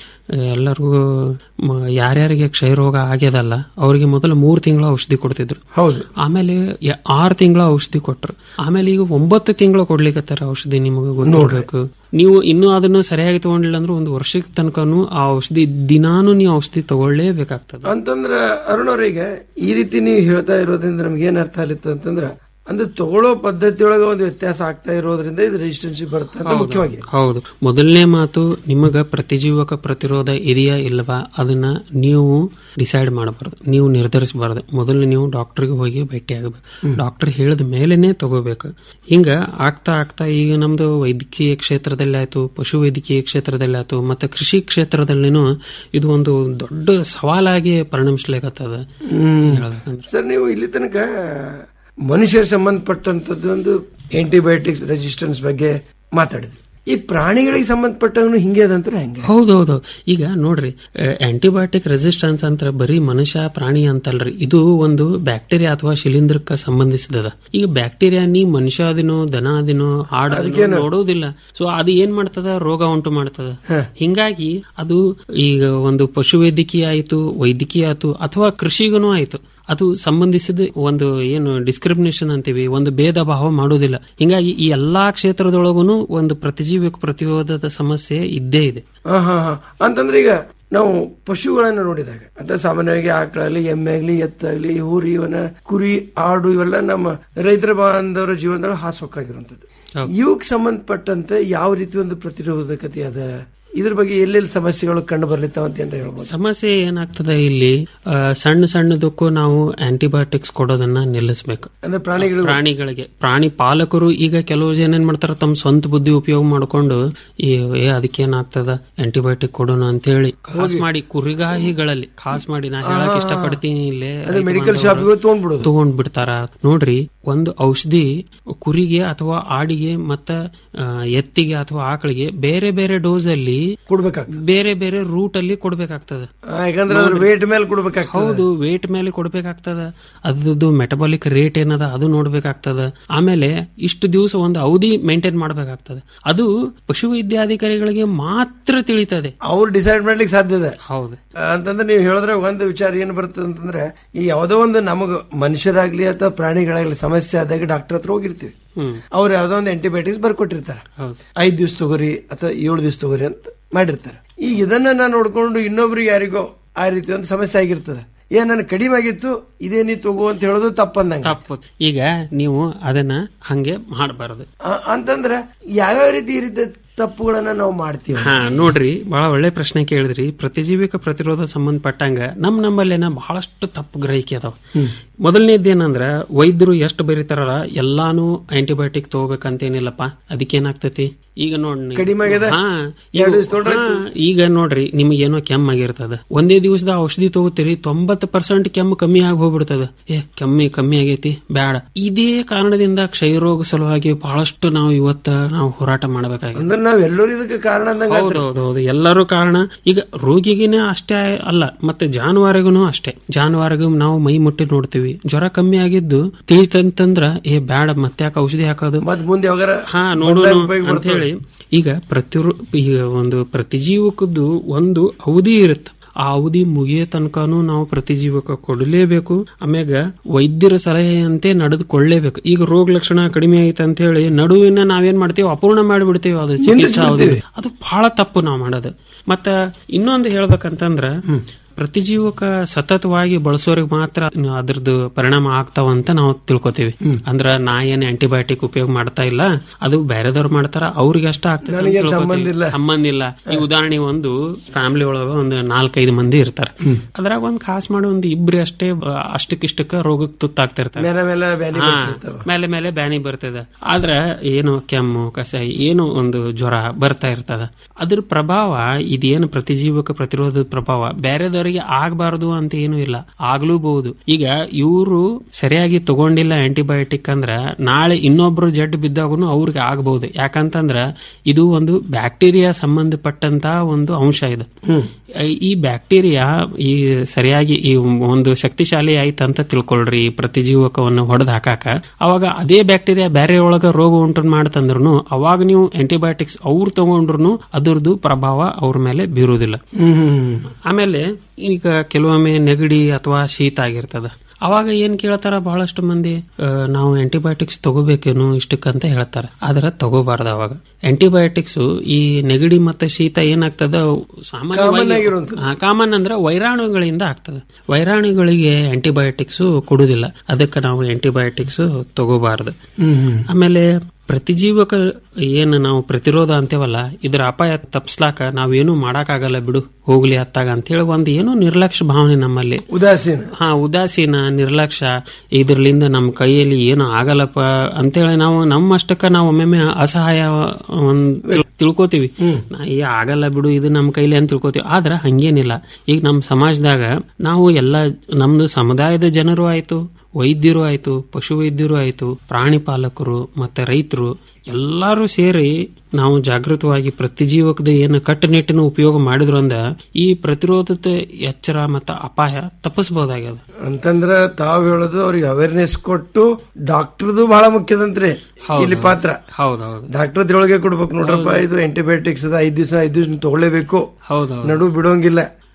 ಎಲ್ಲರಿಗೂ ಮ- ಯಾರ್ಯಾರಿಗೆ ಕ್ಷಯರೋಗ ಆಗ್ಯದಲ್ಲ ಅವರಿಗೆ ಮೊದಲು ಮೂರ್ ತಿಂಗಳ ಔಷಧಿ ಕೊಡ್ತಿದ್ರು ಹೌದು ಆಮೇಲೆ ಯ- ಆರ್ ತಿಂಗಳ ಔಷಧಿ ಕೊಟ್ರು ಆಮೇಲೆ ಈಗ ಒಂಬತ್ತು ತಿಂಗಳ ಕೊಡ್ಲಿಕ್ಕತ್ತಾರ ಔಷಧಿ ನಿಮಗೆ ಗೊತ್ತಿರ್ಬೇಕು ನೀವು ಇನ್ನೂ ಅದನ್ನು ಸರಿಯಾಗಿ ತಗೊಂಡಿಲ್ಲ ಅಂದ್ರೆ ಒಂದು ವರ್ಷದ ತನಕನು ಆ ಔಷಧಿ ದಿನಾನು ನೀವು ಔಷಧಿ ತಗೊಳ್ಳೇಬೇಕಾಗ್ತದೆ ಅಂತಂದ್ರ ಅರುಣ್ ಅವ್ರಿಗೆ ಈ ರೀತಿ ನೀವು ಹೇಳ್ತಾ ಇರೋದ್ರಿಂದ ನಮ್ಗೆ ಏನ್ ಅರ್ಥ ಆಲಿತ್ತು ಅಂತಂದ್ರ ಅಂದ್ರೆ ತಗೊಳ್ಳೋ ಪದ್ಧತಿಯೊಳಗ ಒಂದು ವ್ಯತ್ಯಾಸ ಆಗ್ತಾ ಇರೋದ್ರಿಂದ ಇದು ರೆಸಿಸ್ಟೆನ್ಸಿ ಬರುತ್ತೆ ಅಂತ ಮುಖ್ಯವಾಗಿ ಹೌದು ಮೊದಲನೇ ಮಾತು ನಿಮಗ ಪ್ರತಿಜೀವಕ ಪ್ರತಿರೋಧ ಇದೆಯಾ ಇಲ್ವಾ ಅದನ್ನ ನೀವು ಡಿಸೈಡ್ ಮಾಡಬಾರ್ದು ನೀವು ನಿರ್ಧರಿಸಬಾರ್ದು ಮೊದಲು ನೀವು ಡಾಕ್ಟರ್ಗೆ ಹೋಗಿ ಭೇಟಿ ಆಗಬೇಕು ಡಾಕ್ಟರ್ ಹೇಳಿದ ಮೇಲೆನೆ ತಗೋಬೇಕು ಹಿಂಗ ಆಗ್ತಾ ಆಗ್ತಾ ಈಗ ನಮ್ದು ವೈದ್ಯಕೀಯ ಕ್ಷೇತ್ರದಲ್ಲಿ ಆಯ್ತು ಪಶು ವೈದ್ಯಕೀಯ ಕ್ಷೇತ್ರದಲ್ಲಿ ಆಯ್ತು ಮತ್ತೆ ಕೃಷಿ ಕ್ಷೇತ್ರದಲ್ಲಿನೂ ಇದು ಒಂದು ದೊಡ್ಡ ಸವಾಲಾಗಿ ಪರಿಣಮಿಸ್ಲಿಕ್ಕತ್ತದ ಹೇಳ್ಬೇಕಂದ್ರೆ ಸರ್ ನೀವು ಇಲ್ಲಿ ತನಕ ಮನುಷ್ಯರ ಸಂಬಂಧಪಟ್ಟಂತದ್ದು ಒಂದು ಆಂಟಿಬಯೋಟಿಕ್ಸ್ ರೆಸಿಸ್ಟೆನ್ಸ್ ಬಗ್ಗೆ ಮಾತಾಡಿದ್ವಿ ಈ ಪ್ರಾಣಿಗಳಿಗೆ ಸಂಬಂಧಪಟ್ಟವನು ಹಿಂಗೆ ಅದಂತರ ಹೆಂಗೆ ಹೌದೌದು ಈಗ ನೋಡ್ರಿ ಆಂಟಿಬಯೋಟಿಕ್ ರೆಸಿಸ್ಟೆನ್ಸ್ ಅಂತ ಬರೀ ಮನುಷ್ಯ ಪ್ರಾಣಿ ಅಂತಲ್ರಿ ಇದು ಒಂದು ಬ್ಯಾಕ್ಟೀರಿಯಾ ಅಥವಾ ಶಿಲೀಂಧ್ರಕ್ಕೆ ಸಂಬಂಧಿಸಿದದ ಈಗ ಬ್ಯಾಕ್ಟೀರಿಯಾ ನೀ ಮನುಷ್ಯ ಅದಿನೋ ದನ ಅದಿನೋ ಹಾಡು ಅದಕ್ಕೇನು? ನೋಡೋದಿಲ್ಲ ಸೊ ಅದು ಏನ್ ಮಾಡ್ತದ ರೋಗ ಉಂಟು ಮಾಡ್ತದ ಹಿಂಗಾಗಿ ಅದು ಈಗ ಒಂದು ಪಶುವೈದ್ಯಕೀಯ ಆಯ್ತು ವೈದ್ಯಕೀಯ ಆಯ್ತು ಅಥವಾ ಕೃಷಿಗೂ ಆಯ್ತು ಅದು ಸಂಬಂಧಿಸಿದ ಒಂದು ಏನು ಡಿಸ್ಕ್ರಿಮಿನೇಷನ್ ಅಂತೀವಿ ಒಂದು ಭೇದ ಭಾವ ಮಾಡೋದಿಲ್ಲ ಹಿಂಗಾಗಿ ಈ ಎಲ್ಲಾ ಕ್ಷೇತ್ರದೊಳಗೂ ಒಂದು ಪ್ರತಿಜೀವಕ ಪ್ರತಿರೋಧದ ಸಮಸ್ಯೆ ಇದ್ದೇ ಇದೆ ಹಾ ಹಾ ಹಾ ಅಂತಂದ್ರೆ ಈಗ ನಾವು ಪಶುಗಳನ್ನ ನೋಡಿದಾಗ ಅಂತ ಸಾಮಾನ್ಯವಾಗಿ ಆಕಳಾಗ್ಲಿ ಎಮ್ಮೆ ಆಗ್ಲಿ ಎತ್ತಾಗ್ಲಿ ಊರಿ ಇವನ್ನ ಕುರಿ ಆಡು ಇವೆಲ್ಲ ನಮ್ಮ ರೈತರ ಬಾಂಧವರ ಜೀವನದೊಳಗೆ ಹಾಸೊಕ್ಕಾಗಿರುವಂತದ್ದು ಇವಕ್ಕೆ ಸಂಬಂಧಪಟ್ಟಂತೆ ಯಾವ ರೀತಿ ಒಂದು ಪ್ರತಿರೋಧಕತೆ ಅದ ಇದ್ರ ಬಗ್ಗೆ ಎಲ್ಲೆಲ್ಲಿ ಸಮಸ್ಯೆಗಳು ಕಂಡು ಬರ್ಲಿತ್ತಾವ ಅಂತ ಏನ್ರ ಹೇಳ್ಬೋದು ಸಮಸ್ಯೆ ಏನಾಗ್ತದೆ ಇಲ್ಲಿ ಆ, ಸಣ್ಣ ಸಣ್ಣದಕ್ಕೂ ನಾವು ಆಂಟಿಬಯೋಟಿಕ್ಸ್ ಕೊಡೋದನ್ನ ನಿಲ್ಲಿಸಬೇಕು ಅಂದ್ರೆ ಪ್ರಾಣಿಗಳು ಪ್ರಾಣಿಗಳಿಗೆ ಪ್ರಾಣಿ ಪಾಲಕರು ಈಗ ಕೆಲವು ಜನ ಏನ್ ಮಾಡ್ತಾರ ತಮ್ಮ ಸ್ವಂತ ಬುದ್ಧಿ ಉಪಯೋಗ ಮಾಡ್ಕೊಂಡು ಈ ಏ ಅದಕ್ಕೇನಾಗ್ತದ ಆಂಟಿಬಯೋಟಿಕ್ ಕೊಡೋಣ ಅಂತ ಹೇಳಿ ಖಾಸ್ ಮಾಡಿ ಕುರಿಗಾಹಿಗಳಲ್ಲಿ ಖಾಸ್ ಮಾಡಿ ನಾ ಹೇಳಕ್ ಹಾ, ಇಷ್ಟಪಡ್ತೀನಿ ಇಲ್ಲೇ ಅದೇ ರೈತ ಮೆಡಿಕಲ್ ಬಾಂಧವರು ಶಾಪ್ಗೆ ತಗೊಂಡ್ಬಿಡೋದು ತಗೊಂಡ್ ಬಿಡ್ತಾರ ನೋಡ್ರಿ ಒಂದು ಔಷಧಿ ಕುರಿಗೆ ಅಥವಾ ಆಡಿಗೆ ಮತ್ತ ಆ, ಎತ್ತಿಗೆ ಅಥವಾ ಆಕಳಿಗೆ ಬೇರೆ ಬೇರೆ ಡೋಸ್ ಅಲ್ಲಿ ಕೊಡ್ಬೇಕಾಗ್ತದೆ ಬೇರೆ ಬೇರೆ ರೂಟ್ ಅಲ್ಲಿ ಕೊಡ್ಬೇಕಾಗ್ತದೆ ಆ, ಯಾಕಂದ್ರೆ ಅದ್ರ ವೇಟ್ ಮೇಲೆ ಕೊಡ್ಬೇಕಾಗ್ತದೆ ಹೌದು ವೇಟ್ ಮೇಲೆ ಕೊಡ್ಬೇಕಾಗ್ತದ ಅದ್ರದ್ದು ಮೆಟಬಾಲಿಕ್ ರೇಟ್ ಏನದ ಅದು ನೋಡ್ಬೇಕಾಗ್ತದ ಆಮೇಲೆ ಇಷ್ಟು ದಿವಸ ಒಂದು ಅವಧಿ ಮೇಂಟೈನ್ ಮಾಡ್ಬೇಕಾಗ್ತದೆ ಅದು ಪಶುವೈದ್ಯಾಧಿಕಾರಿಗಳಿಗೆ ಮಾತ್ರ ತಿಳಿತದೆ ಅವ್ರು ಡಿಸೈಡ್ ಮಾಡ್ಲಿಕ್ಕೆ ಸಾಧ್ಯ ಇದೆ ಹೌದು ಅಂತಂದ್ರೆ ನೀವು ಹೇಳಿದ್ರೆ ಒಂದು ವಿಚಾರ ಏನ್ ಬರ್ತದೆ ಅಂತಂದ್ರೆ ಈ ಯಾವುದೋ ಒಂದು ನಮಗ ಮನುಷ್ಯರಾಗ್ಲಿ ಅಥವಾ ಪ್ರಾಣಿಗಳಾಗ್ಲಿ ಸಮಸ್ಯೆ ಆದಾಗ ಡಾಕ್ಟರ್ ಹತ್ರ ಹೋಗಿರ್ತೀವಿ ಹ್ಮ್ ಅವ್ರು ಯಾವ್ದೋ ಒಂದು ಆಂಟಿಬಯೋಟಿಕ್ಸ್ ಬರ್ಕೊಟ್ಟಿರ್ತಾರೆ ಹೌದು ಐದ್ ದಿವ್ಸ ತಗೋರಿ ಅಥವಾ ಏಳು ದಿವ್ಸ ತಗೋರಿ ಅಂತ ಮಾಡಿರ್ತಾರೆ ಈಗ ಇದನ್ನ ನಾನು ನೋಡ್ಕೊಂಡು ಇನ್ನೊಬ್ರಿಗೆ ಯಾರಿಗೋ ಆ ರೀತಿ ಒಂದು ಸಮಸ್ಯೆ ಆಗಿರ್ತದೆ ಏ ನನ್ ಕಡಿಮೆ ಆಗಿತ್ತು ಇದೇ ನೀ ತಗೋ ಅಂತ ಹೇಳೋದು ತಪ್ಪಂದಂಗ ತಪ್ಪು ಈಗ ನೀವು ಅದನ್ನ ಹಂಗೆ ಮಾಡಬಾರದು ಆ- ಅಂತಂದ್ರೆ ಯಾವ್ಯಾವ ರೀತಿ ಈ ರೀತಿ ತಪ್ಪುಗಳನ್ನ ನಾವು ಮಾಡ್ತೀವಿ ಹಾ ನೋಡ್ರಿ ಬಹಳ ಒಳ್ಳೆ ಪ್ರಶ್ನೆ ಕೇಳಿದ್ರಿ ಪ್ರತಿಜೀವಿಕ ಪ್ರತಿರೋಧ ಸಂಬಂಧಪಟ್ಟಂಗ ನಮ್ ನಮ್ಮಲ್ಲೇನ ಬಹಳಷ್ಟು ತಪ್ಪು ಗ್ರಹಿಕೆ ಅದಾವ ಮೊದಲನೇದೇನಂದ್ರ ವೈದ್ಯರು ಎಷ್ಟು ಬರೀತಾರಲ್ಲ ಎಲ್ಲಾನು ಆಂಟಿಬಯೋಟಿಕ್ ತಗೋಬೇಕಂತೇನಿಲ್ಲಪ್ಪ ಅದಕ್ಕೇನಾಗ್ತತಿ ಈಗ ನೋಡ್ರಿ ಕಡಿಮೆ ಆಗ್ಯದ? ಹಾ ಎರಡ್ ಈಗ- ದಿವ್ಸ ತೊಗೊಂಡ್ರೆ ಹಾ, ಈಗ ನೋಡ್ರಿ ನಿಮಗೆ ಏನೋ ಕೆಮ್ಮಾಗಿರ್ತದ ಒಂದೇ ದಿವಸದ ಔಷಧಿ ತಗೋತೀರಿ ತೊಂಬತ್ತು ಪರ್ಸೆಂಟ್ ಕೆಮ್ಮು ಕಮ್ಮಿ ಆಗಿ ಹೋಗ್ಬಿಡ್ತದ ಏ ಕಮ್ಮಿ ಕಮ್ಮಿ ಆಗೈತಿ ಬೇಡ ಇದೇ ಕಾರಣದಿಂದ ಕ್ಷಯರೋಗ ಸಲುವಾಗಿ ಬಹಳಷ್ಟು ನಾವು ಇವತ್ತ ನಾವು ಹೋರಾಟ ಮಾಡಬೇಕಾಗಿದೆ ಅಂದ್ರೆ ನಾವ್ ಎಲ್ಲರೂ ಇದಕ್ಕೆ ಕಾರಣ ಅಂದಂಗ ಹೌದು ಹೌದು ಹೌದು ಎಲ್ಲರೂ ಕಾರಣ ಈಗ ರೋಗಿಗಿನೇ ಅಷ್ಟೇ ಅಲ್ಲ ಮತ್ತೆ ಜಾನುವಾರಿಗೂ ಅಷ್ಟೇ ಜಾನುವಾರಿಗೂ ನಾವು ಮೈ ಮುಟ್ಟಿ ನೋಡ್ತೀವಿ ಜ್ವರ ಕಮ್ಮಿ ಆಗಿದ್ದು ತಿಳಿತಂತಂದ್ರ ಏ ಬ್ಯಾಡ ಮತ್ತೆ ಯಾಕೆ ಔಷಧಿ ಹಾಕೋದು ಮತ್ ಮುಂದೆ ಯಾವಾಗಾರ ಹಾ ನೋಡೋಣ ಬಂದಾಗ ಉಪಯೋಗ ಅಂತ ಬರ್ತದೆ. ಹೇಳಿ ಈಗ ಪ್ರತಿ ಈಗ ಒಂದು ಪ್ರತಿಜೀವಕದ್ದು ಒಂದು ಅವಧಿ ಇರುತ್ತೆ ಆ ಅವಧಿ ಮುಗಿಯೋ ತನಕನೂ ನಾವು ಪ್ರತಿಜೀವಕ ಕೊಡಲೇಬೇಕು ಆಮ್ಯಾಗ ವೈದ್ಯರ ಸಲಹೆಯಂತೆ ನಡೆದುಕೊಳ್ಳೇಬೇಕು ಈಗ ರೋಗ ಲಕ್ಷಣ ಕಡಿಮೆ ಆಯ್ತು ಅಂತ ಹೇಳಿ ನಡುವಿನ ನಾವೇನ್ ಮಾಡ್ತೀವಿ ಅಪೂರ್ಣ ಮಾಡಿಬಿಡ್ತೀವಿ ಅದು ಚಿಕಿತ್ಸೆ ನಿಂದಿಸ್ಬಿಡ್ತೀವಿ. ಅವಧಿ. ಅದು ಬಹಳ ತಪ್ಪು ನಾವು ಮಾಡೋದು ಮತ್ತ ಇನ್ನೊಂದು ಹೇಳ್ಬೇಕಂತಂದ್ರ ಪ್ರತಿಜೀವಕ ಸತತವಾಗಿ ಬಳಸೋರಿಗೆ ಮಾತ್ರ ಅದ್ರದ್ದು ಪರಿಣಾಮ ಆಗ್ತಾವಂತ ನಾವು ತಿಳ್ಕೊತೀವಿ ಅಂದ್ರ ನಾ ಏನ್ ಆಂಟಿಬಯೋಟಿಕ್ ಉಪಯೋಗ ಮಾಡ್ತಾ ಇಲ್ಲ ಅದು ಬೇರೆದವ್ರು ಮಾಡ್ತಾರ ಅವ್ರಿಗೆ ಅಷ್ಟ ಆಗ್ತದೆ ಅಂತ ನನಗೇನ್ ತಿಳ್ಕೊತೀವಿ. ಸಂಬಂಧ ಇಲ್ಲ. ಸಂಬಂಧ ಇಲ್ಲ ಈ ಉದಾಹರಣೆ ಒಂದು ಫ್ಯಾಮಿಲಿ ಒಳಗ ಒಂದು ನಾಲ್ಕೈದು ಮಂದಿ ಇರ್ತಾರ ಅದ್ರಾಗ ಒಂದ್ ಖಾಸ್ ಮಾಡಿ ಒಂದು ಇಬ್ರು ಅಷ್ಟೇ ಬ- ಅಷ್ಟಕ್ಕಿಷ್ಟಕ್ಕ ರೋಗಕ್ಕೆ ತುತ್ತಾಗ್ತಿರ್ತಾರೆ ಮೇಲೆ ಮೇಲೆ ಬ್ಯಾನಿ ಹಾ, ಬರ್ತಿರ್ತಾವ. ಮೇಲೆ ಮೇಲೆ ಬ್ಯಾನಿ ಬರ್ತದ ಆದ್ರ ಏನು ಕೆಮ್ಮು ಕಸಾಯಿ ಏನು ಒಂದು ಜ್ವರ ಬರ್ತಾ ಇರ್ತದ ಅದ್ರ ಪ್ರಭಾವ ಇದೇನು ಪ್ರತಿಜೀವಕ ಪ್ರತಿರೋಧದ ಪ್ರಭಾವ ಬೇರೆದವರಿಗೆ ಆಗಬಾರದು ಅಂತ ಏನು ಇಲ್ಲ ಆಗ್ಲೂಬಹುದು ಈಗ ಇವರು ಸರಿಯಾಗಿ ತಗೊಂಡಿಲ್ಲ ಆಂಟಿಬಯೋಟಿಕ್ ಅಂದ್ರ ನಾಳೆ ಇನ್ನೊಬ್ರು ಜಡ್ ಬಿದ್ದಾಗೂ ಅವ್ರಿಗೆ ಆಗಬಹುದು ಯಾಕಂತಂದ್ರ ಇದು ಒಂದು ಬ್ಯಾಕ್ಟೀರಿಯಾ ಸಂಬಂಧಪಟ್ಟಂತ ಒಂದು ಅಂಶ ಇದು ಈ ಬ್ಯಾಕ್ಟೀರಿಯಾ ಈ ಸರಿಯಾಗಿ ಈ ಒಂದು ಶಕ್ತಿಶಾಲಿ ಆಯ್ತು ಅಂತ ತಿಳ್ಕೊಳ್ರಿ ಈ ಪ್ರತಿಜೀವಕವನ್ನು ಹೊಡೆದ್ ಹಾಕಾಕ ಅವಾಗ ಅದೇ ಬ್ಯಾಕ್ಟೀರಿಯಾ ಬೇರೆ ಒಳಗ ರೋಗ ಉಂಟು ಮಾಡ್ತಂದ್ರೂ ಅವಾಗ ನೀವು ಆಂಟಿಬಯೋಟಿಕ್ಸ್ ಅವ್ರು ತಗೊಂಡ್ರು ಅದ್ರದ್ದು ಪ್ರಭಾವ ಅವ್ರ ಮೇಲೆ ಬೀರುವುದಿಲ್ಲ ಆಮೇಲೆ ಈಗ ಕೆಲವೊಮ್ಮೆ ನೆಗಡಿ ಅಥವಾ ಶೀತ ಆಗಿರ್ತದ ಅವಾಗ ಏನ್ ಕೇಳ್ತಾರ ಬಹಳಷ್ಟು ಮಂದಿ ಆ, ನಾವು ಆಂಟಿಬಯೋಟಿಕ್ಸ್ ತಗೋಬೇಕೇನು ಇಷ್ಟಕ್ಕಂತ ಹೇಳ್ತಾರ ಆದ್ರೆ ತಗೋಬಾರ್ದು ಅವಾಗ ಆಂಟಿಬಯೋಟಿಕ್ಸ್ ಈ ನೆಗಡಿ ಮತ್ತೆ ಶೀತ ಏನಾಗ್ತದ Common ಆಗಿರುವಂಥದ್ದು. ಕಾಮನ್ ಅಂದ್ರೆ ವೈರಾಣುಗಳಿಂದ ಆಗ್ತದೆ ವೈರಾಣುಗಳಿಗೆ ಆಂಟಿಬಯೋಟಿಕ್ಸ್ ಕೊಡುದಿಲ್ಲ ಅದಕ್ಕೆ ನಾವು ಆಂಟಿಬಯೋಟಿಕ್ಸ್ ತಗೋಬಾರ್ದು ಆಮೇಲೆ ಪ್ರತಿಜೀವಕ ಏನು ನಾವು ಪ್ರತಿರೋಧ ಅಂತೇವಲ್ಲ ಇದ್ರ ಅಪಾಯ ತಪ್ಪಿಸ್ಲಾಕ ನಾವೇನು ಮಾಡಕ್ಕಾಗಲ್ಲ ಬಿಡು ಹೋಗ್ಲಿ ಅತ್ತಾಗ ಅಂತೇಳಿ ಒಂದು ಏನೋ ನಿರ್ಲಕ್ಷ್ಯ ಭಾವನೆ ನಮ್ಮಲ್ಲಿ ಉದಾಸೀನ ಹಾ ಉದಾಸೀನ ನಿರ್ಲಕ್ಷ್ಯ ಇದ್ರಲಿಂದ ನಮ್ಮ ಕೈಯಲ್ಲಿ ಏನು ಆಗಲ್ಲಪ್ಪ ಅಂತೇಳಿ ನಾವು ನಮ್ಮಷ್ಟಕ್ಕ ನಾವು ಒಮ್ಮೊಮ್ಮೆ ಅಸಹಾಯ ಒಂದ್ ತಿಳ್- ತಿಳ್ಕೊತೀವಿ ನಾ ಏ ಆಗಲ್ಲ ಬಿಡು ಇದು ನಮ್ಮ ಕೈಲಿ ಅಂತ ತಿಳ್ಕೊತೀವಿ ಆದ್ರ ಹಂಗೇನಿಲ್ಲ ಈಗ ನಮ್ಮ ಸಮಾಜದಾಗ ನಾವು ಎಲ್ಲ ನಮ್ದು ಸಮುದಾಯದ ಜನರು ಆಯ್ತು ವೈದ್ಯರು ಆಯ್ತು ಪಶು ವೈದ್ಯರು ಆಯ್ತು ಪ್ರಾಣಿ ಪಾಲಕರು ಮತ್ತೆ ರೈತರು ಎಲ್ಲರೂ ಸೇರಿ ನಾವು ಜಾಗೃತವಾಗಿ ಪ್ರತಿಜೀವಕದ ಏನು ಕಟ್ಟುನಿಟ್ಟಿನ ಉಪಯೋಗ ಮಾಡಿದ್ರು ಅಂದ ಈ ಪ್ರತಿರೋಧದ ಎಚ್ಚರ ಮತ್ತು ಅಪಾಯ ತಪ್ಪಿಸಬಹುದಾಗ್ಯದ ಅಂತಂದ್ರ ತಾವ್ ಹೇಳೋದು ಅವ್ರಿಗೆ ಅವೇರ್ನೆಸ್ ಕೊಟ್ಟು ಡಾಕ್ಟರ್ದು ಬಹಳ ಮುಖ್ಯದಂತ್ರಿ ಹೌದು. ಇಲ್ಲಿ ಪಾತ್ರ ಹೌದೌದು ಡಾಕ್ಟರ್ ಒಳಗೆ ಕೊಡ್ಬೇಕು ನೋಡ್ರಪ್ಪ ಇದು ಆಂಟಿಬಯೋಟಿಕ್ಸ್ ಅದ ಐದ್ ದಿವಸ ಐದ್ ದಿವಸ ತಗೊಳ್ಳೇಬೇಕು ಹೌದೌದು ನಡು ಬಿಡೋಂಗಿಲ್ಲ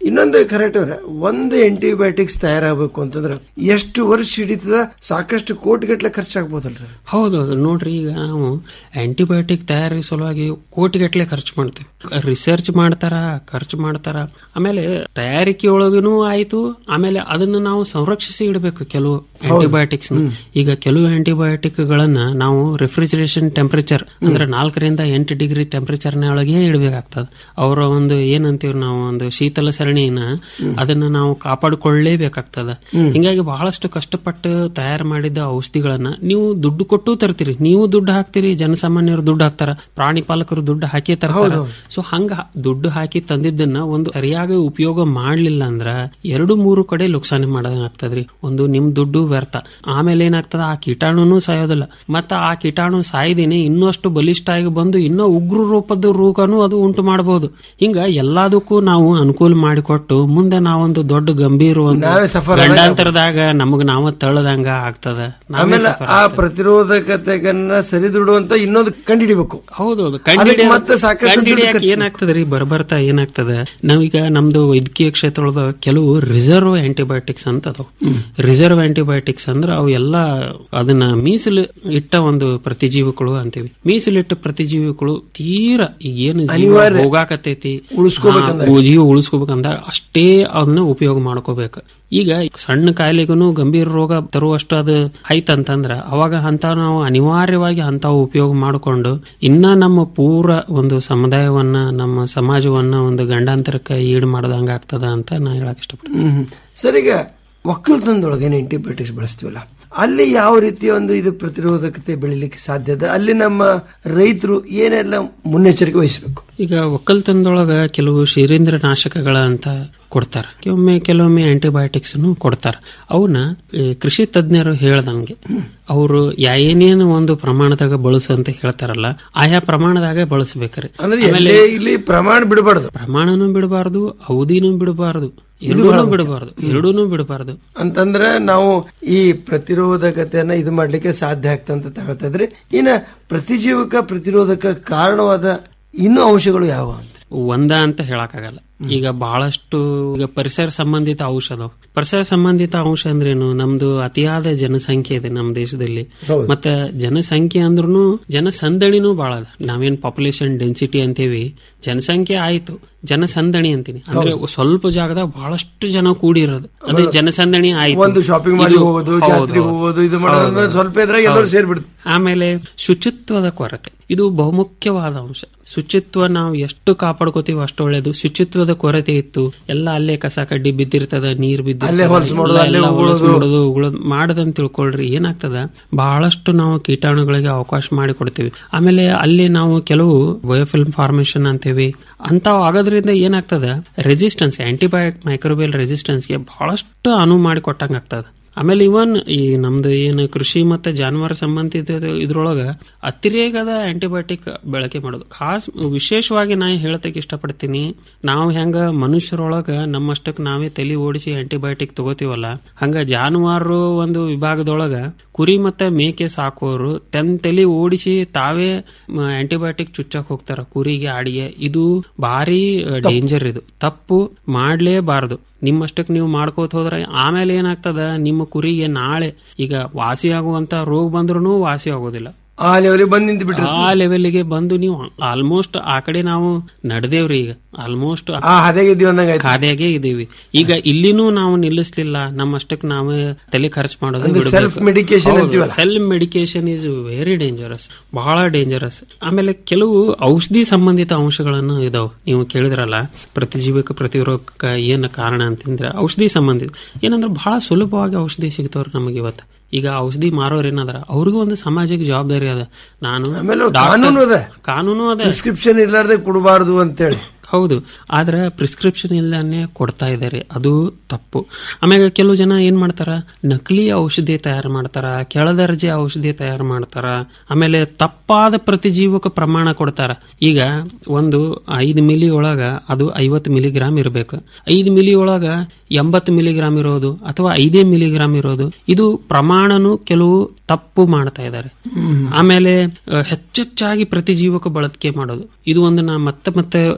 ಇನ್ನೊಂದು ಕರೆಕ್ಟ್ ಅವ್ರೆ ಒಂದು ಆಂಟಿಬಯೋಟಿಕ್ಸ್ ತಯಾರಾಗಬೇಕು ಅಂತಂದ್ರೆ ಎಷ್ಟು ವರ್ಷ ಹಿಡಿತದ ಸಾಕಷ್ಟು ಕೋಟಿಗಟ್ಟಲೆ ಖರ್ಚಾಗ್ಬೋದಲ್ರಿ ಅದು? ಹೌದು ನೋಡ್ರಿ ಈಗ ನಾವು ಆಂಟಿಬಯೋಟಿಕ್ ತಯಾರಿ ಸಲುವಾಗಿ ಕೋಟಿಗಟ್ಟಲೆ ಖರ್ಚು ಮಾಡ್ತೀವಿ ರಿಸರ್ಚ್ ಮಾಡ್ತಾರ ಖರ್ಚು ಮಾಡ್ತಾರ ಆಮೇಲೆ ತಯಾರಿಕೆ ಒಳಗನು ಆಯ್ತು ಆಮೇಲೆ ಅದನ್ನ ನಾವು ಸಂರಕ್ಷಿಸಿ ಇಡಬೇಕು ಕೆಲವು ಆಂಟಿಬಯೋಟಿಕ್ಸ್ ಈಗ ಕೆಲವು ಆಂಟಿಬಯೋಟಿಕ್ ಗಳನ್ನ ನಾವು ರೆಫ್ರಿಜರೇಷನ್ ಟೆಂಪರೇಚರ್ ಅಂದ್ರೆ ನಾಲ್ಕರಿಂದ ಎಂಟು ಡಿಗ್ರಿ ಟೆಂಪರೇಚರ್ ನ ಒಳಗೆ ಇಡಬೇಕಾಗ್ತದೆ ಅವರ ಒಂದು ಏನಂತೀವಿ ನಾವು ಒಂದು ಶೀತಲ ಸರಣಿನ ಅದನ್ನ ನಾವು ಕಾಪಾಡಿಕೊಳ್ಳಲೇಬೇಕಾಗ್ತದ ಹಿಂಗಾಗಿ ಬಹಳಷ್ಟು ಕಷ್ಟಪಟ್ಟು ತಯಾರು ಮಾಡಿದ ಔಷಧಿಗಳನ್ನ ನೀವು ದುಡ್ಡು ಕೊಟ್ಟು ತರ್ತೀರಿ ನೀವು ದುಡ್ಡು ಹಾಕ್ತೀರಿ ಜನಸಾಮಾನ್ಯರು ದುಡ್ಡು ಹಾಕ್ತಾರ ಪ್ರಾಣಿ ಪಾಲಕರು ದುಡ್ಡು ಹಾಕಿ ತರ್ತಾರ ಸೊ ಹಂಗ ದುಡ್ಡು ಹಾಕಿ ತಂದಿದ್ದನ್ನ ಒಂದು ಸರಿಯಾಗಿ ಉಪಯೋಗ ಮಾಡ್ಲಿಲ್ಲ ಅಂದ್ರ ಎರಡು ಮೂರು ಕಡೆ ಲುಕ್ಸಾನಿ ಮಾಡೋದಾಗ್ತದ್ರಿ ಒಂದು ನಿಮ್ ದುಡ್ಡು ವ್ಯರ್ಥ ಆಮೇಲೆ ಏನಾಗ್ತದ ಆ ಕೀಟಾಣುನು ಸಾಯೋದಿಲ್ಲ ಮತ್ತ ಆ ಕೀಟಾಣು ಸಾಯ್ದೇನೆ ಇನ್ನಷ್ಟು ಬಲಿಷ್ಠ ಆಗಿ ಬಂದು ಇನ್ನೂ ಉಗ್ರ ರೂಪದ ರೋಗನು ಅದು ಉಂಟು ಮಾಡಬಹುದು ಹಿಂಗ ಎಲ್ಲದಕ್ಕೂ ನಾವು ಅನುಕೂಲ ಮಾಡಿಕೊಟ್ಟು ಮುಂದೆ ನಾವೊಂದು ದೊಡ್ಡ ಗಂಭೀರ ಒಂದು ನಾವೇ suffer ಆದಾಗ- ಗಂಡಾಂತರದಾಗ ನಮಗ್ ನಾವ ತಳ್ಳದಂಗ ಆಗ್ತದ ನಾವೇ ಆಮೇಲೆ suffer ಆ ಆಗ್ತದೆ. ಪ್ರತಿರೋಧಕತೆಗನ್ನ ಸರಿದೂಡುವಂತ ಇನ್ನೊಂದು ಕಂಡಿಡಿಬೇಕು ಹೌದೌದು ಅದಕ್ಕೆ ಮತ್ತೆ ಸಾಕಷ್ಟು ದುಡ್ಡು ಖರ್ಚು ಏನಾಗ್ತದೆ ರೀ ಬರ್ಬರ್ತಾ ಏನಾಗ್ತದೆ ನಾವೀಗ ನಮ್ದು ವೈದ್ಯಕೀಯ ಕ್ಷೇತ್ರದೊಳಗ ಕೆಲವು ರಿಸರ್ವ್ ಆಂಟಿಬಯೋಟಿಕ್ಸ್ ಅಂತ ಅದಾವ ರಿಸರ್ವ್ ಆಂಟಿಬಯೋಟಿಕ್ಸ್ ಅಂದ್ರ ಅವು ಎಲ್ಲ ಅದನ್ನ ಮೀಸಲು ಇಟ್ಟ ಒಂದು ಪ್ರತಿಜೀವಿಗಳು ಅಂತೀವಿ ಮೀಸಲಿಟ್ಟ ಪ್ರತಿಜೀವಿಗಳು ತೀರಾ ಈಗ ಏನು ಜೀವ ಅನಿವಾರ್ಯ. ಹೋಗಾಕತೈತಿ ಉಳಿಸ್ಕೋಬೇಕಂದಾಗ. ಆ, ಜೀವ ಉಳಿಸ್ಕೋಬೇಕಂದ ಅಷ್ಟೇ ಅದನ್ನ ಉಪಯೋಗ ಮಾಡ್ಕೋಬೇಕು ಈಗ ಸಣ್ಣ ಕಾಯಿಲೆಗೂ ಗಂಭೀರ ರೋಗ ತರುವಷ್ಟು ಅದು ಐತಂತಂದ್ರ ಅವಾಗ ಅಂತ ನಾವು ಅನಿವಾರ್ಯವಾಗಿ ಅಂತ ಉಪಯೋಗ ಮಾಡಿಕೊಂಡು ಇನ್ನ ನಮ್ಮ ಪೂರ ಒಂದು ಸಮುದಾಯವನ್ನ ನಮ್ಮ ಸಮಾಜವನ್ನ ಒಂದು ಗಂಡಾಂತರಕ್ಕೆ ಈಡು ಮಾಡದಂಗ ಆಗ್ತದ ಅಂತ ನಾ ಹೇಳಕ್ ಇಷ್ಟಪಡ್ತೀನಿ ಹ್ಮ್ ಸರ್ ಈಗ ಒಕ್ಕಲ್ತನದೊಳಗೆ ಏನು ಆಂಟಿಬಯೋಟಿಕ್ಸ್ ಬಳಸ್ತೀವಲ್ಲ ಅಲ್ಲಿ ಯಾವ ರೀತಿಯ ಒಂದು ಇದು ಪ್ರತಿರೋಧಕತೆ ಬೆಳಿಲಿಕ್ಕೆ ಸಾಧ್ಯ ಇದೆ ಅಲ್ಲಿ ನಮ್ಮ ರೈತರು ಏನೆಲ್ಲ ಮುನ್ನೆಚ್ಚರಿಕೆ ವಹಿಸಬೇಕು ಈಗ ಒಕ್ಕಲ್ತನದೊಳಗ ಕೆಲವು ಶಿಲೀಂಧ್ರ ನಾಶಕಗಳ ಅಂತ ಕೊಡ್ತಾರ ಕೆಲವೊಮ್ಮೆ ಕೆಲವೊಮ್ಮೆ ಆಂಟಿಬಯೋಟಿಕ್ಸ್ ಕೊಡ್ತಾರ ಅವನ್ನ ಈ ಕೃಷಿ ತಜ್ಞರು ಹೇಳ್ದಂಗೆ ಅವರು ಏನೇನು ಒಂದು ಪ್ರಮಾಣದಾಗ ಬಳಸು ಅಂತ ಹೇಳ್ತಾರಲ್ಲ ಆಯಾ ಪ್ರಮಾಣದಾಗ ಬಳಸಬೇಕ್ರಿ ಅಂದ್ರೆ ಆಮೇಲೆ ಎಲ್ಲೇ ಇಲ್ಲಿ ಪ್ರಮಾಣ ಬಿಡಬಾರ್ದು ಪ್ರಮಾಣನೂ ಬಿಡಬಾರ್ದು ಅವಧಿನೂ ಬಿಡಬಾರ್ದು ಎರಡೂ ಬಿಡಬಾರ್ದು ಎರಡೂನು ಬಿಡಬಾರ್ದು ಅಂತಂದ್ರೆ ನಾವು ಈ ಪ್ರತಿರೋಧಕತೆಯನ್ನ ಇದು ಮಾಡ್ಲಿಕ್ಕೆ ಸಾಧ್ಯ ಆಗ್ತಂತ ತಗೊಳ್ತಾ ಇದ್ರೆ ಇನ್ನ ಪ್ರತಿಜೀವಕ ಪ್ರತಿರೋಧಕ ಕಾರಣವಾದ ಇನ್ನೂ ಅಂಶಗಳು ಯಾವ ಅಂತ ಒಂದ ಅಂತ ಹೇಳಕ್ಕಾಗಲ್ಲ ಈಗ ಬಹಳಷ್ಟು ಈಗ ಪರಿಸರ ಸಂಬಂಧಿತ ಔಷಧ ಪರಿಸರ ಸಂಬಂಧಿತ ಅಂಶ ಅಂದ್ರೇನು ನಮ್ದು ಅತಿಯಾದ ಜನಸಂಖ್ಯೆ ಇದೆ ನಮ್ಮ ದೇಶದಲ್ಲಿ ಹೌದು. ಮತ್ತೆ ಜನಸಂಖ್ಯೆ ಅಂದ್ರೂ ಜನಸಂದಣಿನೂ ಬಹಳ ಅದ ನಾವೇನ್ ಪಾಪ್ಯುಲೇಷನ್ ಡೆನ್ಸಿಟಿ ಅಂತೀವಿ ಜನಸಂಖ್ಯೆ ಆಯ್ತು ಜನಸಂದಣಿ ಅಂತೀನಿ ಅಂದ್ರೆ ಸ್ವಲ್ಪ ಜಾಗದಾಗ ಬಹಳಷ್ಟು ಜನ ಕೂಡಿರೋದು ಅದೇ ಜನಸಂದಣಿ ಆಯ್ತು ಒಂದು ಶಾಪಿಂಗ್ ಮಾಡಿ ಇದು- ಹೋಗೋದು ಹೌದು, ಜಾತ್ರೆಗೆ ಹೌದು. ಹೋಗೋದು ಇದು ಮಾಡೋದು ಅಂದ್ರೆ ಹೌದು. ಸ್ವಲ್ಪ ಇದ್ರಾಗ ಎಲ್ಲರೂ ಹೌದು. ಸೇರ್ಬಿಡ್ತು ಆಮೇಲೆ ಶುಚಿತ್ವದ ಕೊರತೆ ಇದು ಬಹುಮುಖ್ಯವಾದ ಅಂಶ ಶುಚಿತ್ವ ನಾವು ಎಷ್ಟು ಕಾಪಾಡ್ಕೋತೀವಿ ಅಷ್ಟು ಒಳ್ಳೇದು ಶುಚಿತ್ವದ ಕೊರತೆ ಇತ್ತು ಎಲ್ಲ ಅಲ್ಲೇ ಕಸ ಕಡ್ಡಿ ಬಿದ್ದಿರ್ತದ ನೀರ್ ಬಿದ್ದಿರ್ತದ, ಅಲ್ಲೇ ಹೊಲಸು ಮಾಡೋದು, ಎಲ್ಲ- ಅಲ್ಲೇ ಎಲ್ಲ ಹೊಲಸು ಉಗುಳೋದು. ಮಾಡೋದು ಉಗುಳೋದು ಮಾಡದಂತ ತಿಳ್ಕೊಳ್ರಿ ಏನಾಗ್ತದ ಬಹಳಷ್ಟು ನಾವು ಕೀಟಾಣುಗಳಿಗೆ ಅವಕಾಶ ಮಾಡಿ ಕೊಡ್ತೀವಿ ಆಮೇಲೆ ಅಲ್ಲಿ ನಾವು ಕೆಲವು ಬಯೋಫಿಲ್ಮ್ ಫಾರ್ಮೇಶನ್ ಅಂತೀವಿ ಅಂತಾವ್ ಆಗೋದ್ರಿಂದ ಏನಾಗ್ತದ ರೆಸಿಸ್ಟೆನ್ಸ್ ಆಂಟಿಬಯೋಟಿಕ್ ಮೈಕ್ರೋಬಿಯಲ್ ರೆಸಿಸ್ಟೆನ್ಸ್ಗೆ ಬಹಳಷ್ಟು ಅನುವು ಮಾಡಿ ಕೊಟ್ಟಂಗ ಆಗ್ತದ ಆಮೇಲೆ ಇವನ್ ಈ ನಮ್ದು ಏನು ಕೃಷಿ ಮತ್ತೆ ಜಾನುವಾರು ಸಂಬಂಧಿತ ಇದ್ರೊಳಗ ಅತಿರೇಕದ ಆಂಟಿಬಯೋಟಿಕ್ ಬಳಕೆ ಮಾಡೋದು ಖಾಸ್ ವಿಶೇಷವಾಗಿ ನಾ ಹೇಳತಕ್ಕೆ ಇಷ್ಟಪಡ್ತೀನಿ ನಾವು ಹೆಂಗ ಮನುಷ್ಯರೊಳಗ ನಮ್ಮಷ್ಟಕ್ಕೆ ನಾವೇ ತಲೆ ಓಡಿಸಿ ಆಂಟಿಬಯೋಟಿಕ್ ತಗೋತೀವಲ್ಲ ಹಂಗ ಜಾನುವಾರು ಒಂದು ವಿಭಾಗದೊಳಗ ಕುರಿ ಮತ್ತೆ ಮೇಕೆ ಸಾಕೋರು ತನ್ನ ತಲೆ ಓಡಿಸಿ ತಾವೇ ಆಂಟಿಬಯೋಟಿಕ್ ಚುಚ್ಚಕ್ ಹೋಗ್ತಾರ ಕುರಿಗೆ ಆಡಿಗೆ ಇದು ಭಾರಿ ಡೇಂಜರ್ ಇದು ತಪ್ಪು ಮಾಡ್ಲೇಬಾರದು ನಿಮ್ಮಷ್ಟಕ್ಕೆ ನೀವು ಮಾಡ್ಕೋತ ಹೋದ್ರೆ ಆಮೇಲೆ ಏನಾಗ್ತದ ನಿಮ್ಮ ಕುರಿಗೆ ನಾಳೆ ಈಗ ವಾಸಿ ಆಗುವಂತ ರೋಗ ಬಂದ್ರೂ ವಾಸಿ ಆಗೋದಿಲ್ಲ ಆ ಲೆವೆಲ್ ಬಂದ್ ನಿಂತು ಬಿಟ್ರಿ ಆ ಲೆವೆಲ್ಗೆ ಬಂದು ನೀವು ಆಲ್ಮೋಸ್ಟ್ ಆ ಕಡೆ ನಾವು ನಡೆದೇವ್ರಿ ಈಗ ಆಲ್ಮೋಸ್ಟ್ ಆ ಹದೆಗೆ ಇದೀವಿ ಅಂದಂಗ ಆಯ್ತು. ಹಾದಿಯಾಗೆ ಇದೀವಿ ಈಗ ಇಲ್ಲಿನೂ ನಾವು ನಿಲ್ಲಿಸ್ಲಿಲ್ಲ ನಮ್ಮಷ್ಟಕ್ಕೆ ನಾವೇ ತಲೆ ಖರ್ಚು ಮಾಡೋದು ಅಂದ್ರೆ self medication ಅಂತೀವಲ್ಲ. Self medication is very dangerous ಬಹಳ ಡೇಂಜರಸ್ ಆಮೇಲೆ ಕೆಲವು ಔಷಧಿ ಸಂಬಂಧಿತ ಅಂಶಗಳನ್ನು ಇದಾವೆ ನೀವು ಕೇಳಿದ್ರಲ್ಲ ಪ್ರತಿಜೀವಕ ಪ್ರತಿರೋಧಕ ಏನು ಕಾರಣ ಅಂತಂದ್ರೆ ಔಷಧಿ ಸಂಬಂಧಿತ ಏನಂದ್ರೆ ಬಹಳ ಸುಲಭವಾಗಿ ಔಷಧಿ ಸಿಗ್ತಾವ್ರಿ ನಮಗೆ ಇವತ್ತು ಈಗ ಔಷಧಿ ಮಾರೋರ್ ಏನದಾರ ಅವ್ರಿಗೂ ಒಂದು ಸಾಮಾಜಿಕ ಜವಾಬ್ದಾರಿ ಅದ ನಾನು ಆಮೇಲೆ ಡಾಕ್ಟರ್- ಕಾನೂನು ಅದ ಕಾನೂನು ಅದ ಪ್ರಿಸ್ಕ್ರಿಪ್ಷನ್ ಇರ್ಲಾರ್ದೆ ಕೊಡಬಾರ್ದು ಅಂತೇಳಿ ಹೌದು ಆದ್ರೆ ಪ್ರಿಸ್ಕ್ರಿಪ್ಷನ್ ಇಲ್ಲದೇ ಕೊಡ್ತಾ ಇದ್ದಾರೆ ಅದು ತಪ್ಪು ಆಮ್ಯಾಗ ಕೆಲವು ಜನ ಏನ್ ಮಾಡ್ತಾರ ನಕಲಿ ಔಷಧಿ ತಯಾರು ಮಾಡ್ತಾರ ಕೆಳದರ್ಜೆ ಔಷಧಿ ತಯಾರು ಮಾಡ್ತಾರ ಆಮೇಲೆ ತಪ್ಪಾದ ಪ್ರತಿಜೀವಕ ಪ್ರಮಾಣ ಕೊಡ್ತಾರ ಈಗ ಒಂದು ಐದು ಮಿಲಿ ಒಳಗ ಅದು ಐವತ್ತು ಮಿಲಿಗ್ರಾಮ್ ಇರಬೇಕು ಐದು ಮಿಲಿ ಒಳಗ ಎಂಬತ್ತು ಮಿಲಿಗ್ರಾಮ್ ಇರೋದು ಅಥವಾ ಐದೇ ಮಿಲಿಗ್ರಾಮ್ ಇರೋದು ಇದು ಪ್ರಮಾಣನು ಕೆಲವು ತಪ್ಪು ಮಾಡ್ತಾ ಇದ್ದಾರೆ ಆಮೇಲೆ ಅಹ್, ಹೆಚ್ಚೆಚ್ಚಾಗಿ ಪ್ರತಿಜೀವಕ ಬಳಕೆ ಮಾಡೋದು ಇದು ಒಂದು ನಾ ಮತ್ತೆ ಮತ್ತೆ ಹೇಳಕ್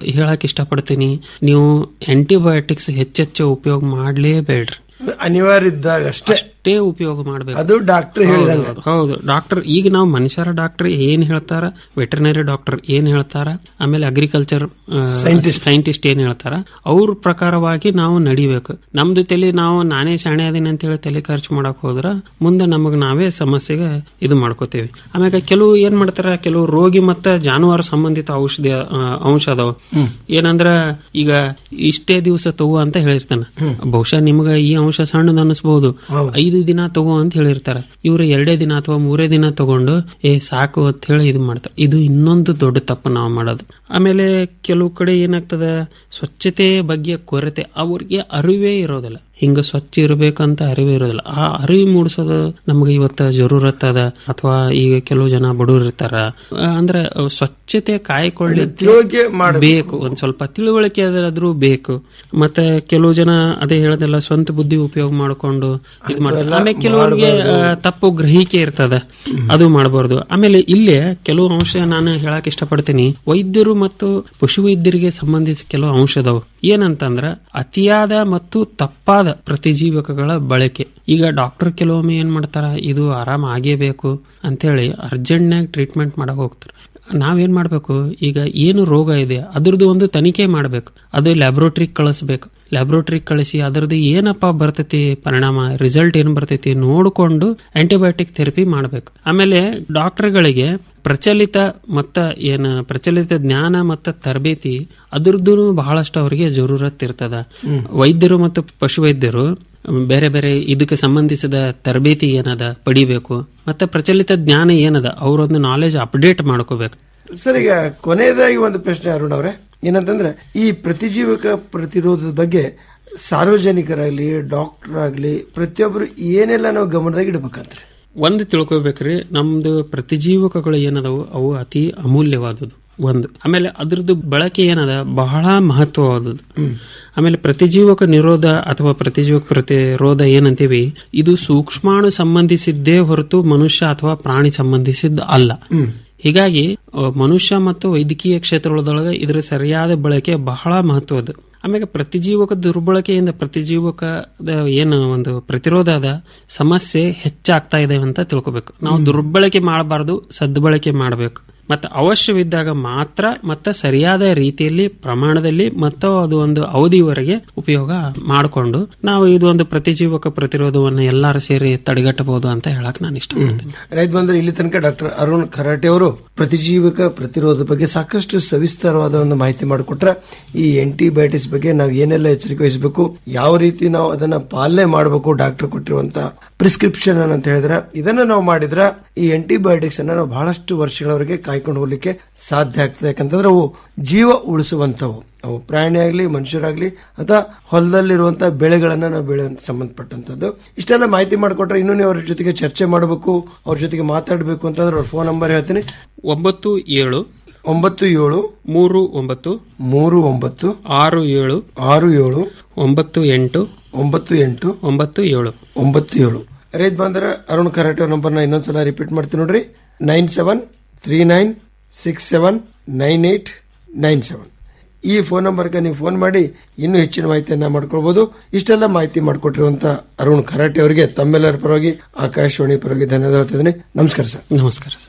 ಹೇಳಕ್ ಇಷ್ಟಪಡ್ತೀನಿ ನೀವು ಆಂಟಿಬಯೋಟಿಕ್ಸ್ ಹೆಚ್ಚೆಚ್ಚು ಉಪಯೋಗ ಮಾಡ್ಲೇಬೇಡ್ರಿ ಅನಿವಾರ್ಯ ಇದ್ದಾಗ ಅಷ್ಟೇ ಅಷ್ಟೇ ಉಪಯೋಗ ಮಾಡಬೇಕು ಅದು ಡಾಕ್ಟರ್ ಹೇಳಿದಂಗೆ. ಹೌದು ಡಾಕ್ಟರ್ ಈಗ ನಾವು ಮನುಷ್ಯರ ಡಾಕ್ಟರ್ ಏನ್ ಹೇಳ್ತಾರ ವೆಟರ್ನರಿ ಡಾಕ್ಟರ್ ಏನ್ ಹೇಳ್ತಾರ ಆಮೇಲೆ ಅಗ್ರಿಕಲ್ಚರ್ Scientist. ಸೈಂಟಿಸ್ಟ್ ಏನ್ ಹೇಳ್ತಾರ ಅವ್ರ ಪ್ರಕಾರವಾಗಿ ನಾವು ನಡಿಬೇಕು ನಮ್ದು ತಲೆ ನಾವು ನಾನೇ ಶಾಣೆ ಅದೀನಿ ಅಂತ ಹೇಳಿ ತಲೆ ಖರ್ಚು ಮಾಡಕ್ ಹೋದ್ರ ಮುಂದೆ ನಮಗ್ ನಾವೇ ಸಮಸ್ಯೆಗೆ ಇದು ಮಾಡ್ಕೋತೀವಿ ಆಮ್ಯಾಗ ಕೆಲವು ಏನ್ ಮಾಡ್ತಾರ ಕೆಲವು ರೋಗಿ ಮತ್ತ ಜಾನುವಾರು ಸಂಬಂಧಿತ ಔಷಧಿ ಆ, ಅಂಶ ಅದಾವ ಏನಂದ್ರ ಈಗ ಇಷ್ಟೇ ದಿವಸ ತಗೋ ಅಂತ ಹೇಳಿರ್ತಾನ ಬಹುಶಃ ನಿಮ್ಗ ಈ ಅಂಶ ಸಣ್ಣದ ಅನಿಸ್ಬಹುದು ಐದು ದಿನ ತಗೋ ಅಂತ ಹೇಳಿರ್ತಾರ ಇವ್ರು ಎರಡೇ ದಿನ ಅಥವಾ ಮೂರೇ ದಿನ ತಗೊಂಡು ಏ ಸಾಕು ಅಂತ ಹೇಳಿ ಇದು ಮಾಡ್ತಾರೆ ಇದು ಇನ್ನೊಂದು ದೊಡ್ಡ ತಪ್ಪು ನಾವು ಮಾಡೋದು ಆಮೇಲೆ ಕೆಲವು ಕಡೆ ಏನಾಗ್ತದ ಸ್ವಚ್ಛತೆ ಬಗ್ಗೆ ಕೊರತೆ ಅವ್ರಿಗೆ ಅರಿವೇ ಇರೋದಿಲ್ಲ ಹಿಂಗ ಸ್ವಚ್ಛ ಇರಬೇಕಂತ ಅರಿವೇ ಇರೋದಿಲ್ಲ ಆ ಅರಿವು ಮೂಡಿಸೋದು ನಮ್ಗೆ ಇವತ್ತ ಜರೂರತ್ ಅದ ಅಥವಾ ಈಗ ಕೆಲವು ಜನ ಬಡವರು ಇರ್ತಾರ ಆ, ಅಂದ್ರೆ ಅವ್ ಸ್ವಚ್ಛತೆ ಕಾಯ್ಕೊಳ್ಳಿ ತಿಳುವಳಿಕೆ ಮಾಡ್ಬೇಕು. ಬೇಕು ಒಂದ್ ಸ್ವಲ್ಪ ತಿಳುವಳಿಕೆ ಆದ್ರೂ ಬೇಕು ಮತ್ತೆ ಕೆಲವು ಜನ ಅದೇ ಹೇಳೋದಿಲ್ಲ ಸ್ವಂತ ಬುದ್ಧಿ ಉಪಯೋಗ ಮಾಡ್ಕೊಂಡು ಇದು ಮಾಡ್ತಾರೆ ಅದೆಲ್ಲ ಆಮೇಲೆ ಕೆಲವರಿಗೆ ಆ, ತಪ್ಪು ಗ್ರಹಿಕೆ ಇರ್ತದ ಅದು ಮಾಡಬಾರ್ದು ಆಮೇಲೆ ಇಲ್ಲೇ ಕೆಲವು ಅಂಶ ನಾನು ಹೇಳಕ್ ಇಷ್ಟಪಡ್ತೀನಿ ವೈದ್ಯರು ಮತ್ತು ಪಶುವೈದ್ಯರಿಗೆ ಸಂಬಂಧಿಸಿ ಕೆಲವು ಅಂಶ ಅದಾವು ಏನಂತಂದ್ರ ಅತಿಯಾದ ಮತ್ತು ತಪ್ಪಾದ ಪ್ರತಿಜೀವಕಗಳ ಬಳಕೆ ಈಗ ಡಾಕ್ಟರ್ ಕೆಲವೊಮ್ಮೆ ಏನ್ ಮಾಡ್ತಾರ ಇದು ಆರಾಮ ಆಗೇಬೇಕು ಅಂತೇಳಿ ಅರ್ಜೆಂಟ್ನಾಗ ಟ್ರೀಟ್ಮೆಂಟ್ ಮಾಡಕ್ ಹೋಗ್ತಾರೆ ನಾವೇನ್ ಮಾಡ್ಬೇಕು ಈಗ ಏನು ರೋಗ ಇದೆ ಅದ್ರದ್ದು ಒಂದು ತನಿಖೆ ಮಾಡ್ಬೇಕು ಅದು ಲ್ಯಾಬ್ರೋಟ್ರಿ ಕಳಿಸ್ಬೇಕು ಲ್ಯಾಬ್ರೋಟ್ರಿ ಕಳಿಸಿ ಅದರದ್ದು ಏನಪ್ಪ ಬರ್ತೈತಿ ಪರಿಣಾಮ ರಿಸಲ್ಟ್ ಏನ್ ಬರ್ತೈತಿ ನೋಡಿಕೊಂಡು ಆಂಟಿಬಯೋಟಿಕ್ ಥೆರಪಿ ಮಾಡ್ಬೇಕು ಆಮೇಲೆ ಡಾಕ್ಟರ್ಗಳಿಗೆ ಪ್ರಚಲಿತ ಮತ್ತ ಏನ ಪ್ರಚಲಿತ ಜ್ಞಾನ ಮತ್ತ ತರಬೇತಿ ಅದ್ರದ್ದು ಬಹಳಷ್ಟು ಅವರಿಗೆ ಜರೂರತ್ ಇರ್ತದ ವೈದ್ಯರು ಮತ್ತು ಪಶುವೈದ್ಯರು ಬೇರೆ ಬೇರೆ ಇದಕ್ಕೆ ಸಂಬಂಧಿಸಿದ ತರಬೇತಿ ಏನದ ಪಡಿಬೇಕು ಮತ್ತೆ ಪ್ರಚಲಿತ ಜ್ಞಾನ ಏನದ ಅವರೊಂದು ನಾಲೆಜ್ ಅಪ್ಡೇಟ್ ಮಾಡ್ಕೋಬೇಕು ಸರ್ ಈಗ ಕೊನೆಯದಾಗಿ ಒಂದು ಪ್ರಶ್ನೆ ಅರುಣ್ ಅವರೇ ಏನಂತಂದ್ರೆ ಈ ಪ್ರತಿಜೀವಕ ಪ್ರತಿರೋಧದ ಬಗ್ಗೆ ಸಾರ್ವಜನಿಕರಾಗ್ಲಿ ಡಾಕ್ಟರ್ ಆಗ್ಲಿ ಪ್ರತಿಯೊಬ್ಬರು ಏನೆಲ್ಲ ನಾವು ಗಮನದಾಗ ಇಡ್ಬೇಕಂದ್ರೆ ಒಂದು ತಿಳ್ಕೊಬೇಕ್ರಿ ನಮ್ದು ಪ್ರತಿಜೀವಕಗಳು ಏನದವು ಅವು ಅತಿ ಅಮೂಲ್ಯವಾದದ್ದು ಒಂದು ಆಮೇಲೆ ಅದ್ರದ್ದು ಬಳಕೆ ಏನದ ಬಹಳ ಮಹತ್ವವಾದದ್ದು ಆಮೇಲೆ ಪ್ರತಿಜೀವಕ ನಿರೋಧ ಅಥವಾ ಪ್ರತಿಜೀವಕ ಪ್ರತಿರೋಧ ಏನಂತೀವಿ ಇದು ಸೂಕ್ಷ್ಮಾಣು ಸಂಬಂಧಿಸಿದ್ದೇ ಹೊರತು ಮನುಷ್ಯ ಅಥವಾ ಪ್ರಾಣಿ ಸಂಬಂಧಿಸಿದ್ದ ಅಲ್ಲ ಹೀಗಾಗಿ ಅಹ್, ಮನುಷ್ಯ ಮತ್ತು ವೈದ್ಯಕೀಯ ಕ್ಷೇತ್ರದೊಳಗೆ ಇದರ ಸರಿಯಾದ ಬಳಕೆ ಬಹಳ ಮಹತ್ವದ್ದು ಆಮೇಲೆ ಪ್ರತಿಜೀವಕ ದುರ್ಬಳಕೆಯಿಂದ ಪ್ರತಿಜೀವಕದ ಏನು ಒಂದು ಪ್ರತಿರೋಧ ಅದ ಸಮಸ್ಯೆ ಹೆಚ್ಚಾಗ್ತಾ ಇದೆ ಅಂತ ತಿಳ್ಕೊಬೇಕು ನಾವು ದುರ್ಬಳಕೆ ಮಾಡಬಾರದು ಸದ್ಬಳಕೆ ಮಾಡಬೇಕು ಮತ್ತೆ ಅವಶ್ಯವಿದ್ದಾಗ ಮಾತ್ರ ಮತ್ತೆ ಸರಿಯಾದ ರೀತಿಯಲ್ಲಿ ಪ್ರಮಾಣದಲ್ಲಿ ಮತ್ತು ಅದು ಒಂದು ಅವಧಿವರೆಗೆ ಉಪಯೋಗ ಮಾಡಿಕೊಂಡು ನಾವು ಇದು ಒಂದು ಪ್ರತಿಜೀವಕ ಪ್ರತಿರೋಧವನ್ನು ಎಲ್ಲರೂ ಸೇರಿ ತಡೆಗಟ್ಟಬಹುದು ಅಂತ ಹೇಳಕ್ ನಾನು ಇಷ್ಟಪಡ್ತೀನಿ ರೈತ ಬಂದ್ರೆ ಇಲ್ಲಿ ತನಕ ಡಾಕ್ಟರ್ ಅರುಣ್ ಖರಾಟೆ ಅವರು ಪ್ರತಿಜೀವಕ ಪ್ರತಿರೋಧ ಬಗ್ಗೆ ಸಾಕಷ್ಟು ಸವಿಸ್ತಾರವಾದ ಒಂದು ಮಾಹಿತಿ ಮಾಡಿಕೊಟ್ರ ಈ ಆಂಟಿಬಯೋಟಿಕ್ಸ್ ಬಗ್ಗೆ ನಾವು ಏನೆಲ್ಲ ಎಚ್ಚರಿಕೆ ವಹಿಸಬೇಕು ಯಾವ ರೀತಿ ನಾವು ಅದನ್ನ ಪಾಲನೆ ಮಾಡಬೇಕು ಡಾಕ್ಟರ್ ಕೊಟ್ಟಿರುವಂತ ಪ್ರಿಸ್ಕ್ರಿಪ್ಷನ್ ಅಂತ ಹೇಳಿದ್ರೆ ಇದನ್ನ ನಾವು ಮಾಡಿದ್ರ ಈ ಆಂಟಿಬಯೋಟಿಕ್ಸ್ ಅನ್ನ ನಾವು ಬಹಳಷ್ಟು ವರ್ಷಗಳವರೆಗೆ ಕಾಯ್ಕೊಂಡು ಹೋಗ್ಲಿಕ್ಕೆ ಸಾಧ್ಯ ಆಗ್ತದೆ ಯಾಕಂತಂದ್ರೆ ಅವು ಜೀವ ಉಳಿಸುವಂತವು ಅವು ಪ್ರಾಣಿ ಆಗ್ಲಿ ಮನುಷ್ಯರಾಗ್ಲಿ ಅಥವಾ ಹೊಲದಲ್ಲಿರುವಂತಹ ಬೆಳೆಗಳನ್ನ ನಾವು ಬೆಳೆಯುವಂತ ಸಂಬಂಧಪಟ್ಟಂತದ್ದು ಇಷ್ಟೆಲ್ಲ ಮಾಹಿತಿ ಮಾಡಿಕೊಟ್ರೆ ಇನ್ನೂ ನೀವು ಅವ್ರ ಜೊತೆಗೆ ಚರ್ಚೆ ಮಾಡಬೇಕು ಅವ್ರ ಜೊತೆಗೆ ಮಾತಾಡಬೇಕು ಅಂತಂದ್ರೆ ಅವ್ರ ಫೋನ್ ನಂಬರ್ ಹೇಳ್ತೀನಿ ಒಂಬತ್ತು ಏಳು ಒಂಬತ್ತು ಏಳು ಮೂರು ಒಂಬತ್ತು ಮೂರು ಒಂಬತ್ತು ಆರು ಏಳು ಆರು ಏಳು ಒಂಬತ್ತು ಎಂಟು ಒಂಬತ್ತು ಎಂಟು ಒಂಬತ್ತು ಏಳು ಒಂಬತ್ತು ಏಳು ರೈತ ಬಂದ್ರೆ ಅರುಣ್ ಕರಾಟೆ ಅವ್ರ ನಂಬರ್ನ ಇನ್ನೊಂದ್ಸಲ ರಿಪೀಟ್ ಮಾಡ್ತೀನಿ ನೋಡ್ರಿ nine seven three nine six seven nine eight nine seven ಈ ಫೋನ್ ನಂಬರ್ಗೆ ನೀವು ಫೋನ್ ಮಾಡಿ ಇನ್ನೂ ಹೆಚ್ಚಿನ ಮಾಹಿತಿಯನ್ನ ಮಾಡ್ಕೊಳ್ಬಹುದು ಇಷ್ಟೆಲ್ಲ ಮಾಹಿತಿ ಮಾಡಿಕೊಟ್ಟಿರುವಂತ ಅರುಣ್ ಖರಾಟೆ ಅವರಿಗೆ ತಮ್ಮೆಲ್ಲರ ಪರವಾಗಿ ಆಕಾಶವಾಣಿ ಪರವಾಗಿ ಧನ್ಯವಾದ ಹೇಳ್ತಿದ್ದೀನಿ ನಮಸ್ಕಾರ ಸರ್ ನಮಸ್ಕಾರ ಸರ್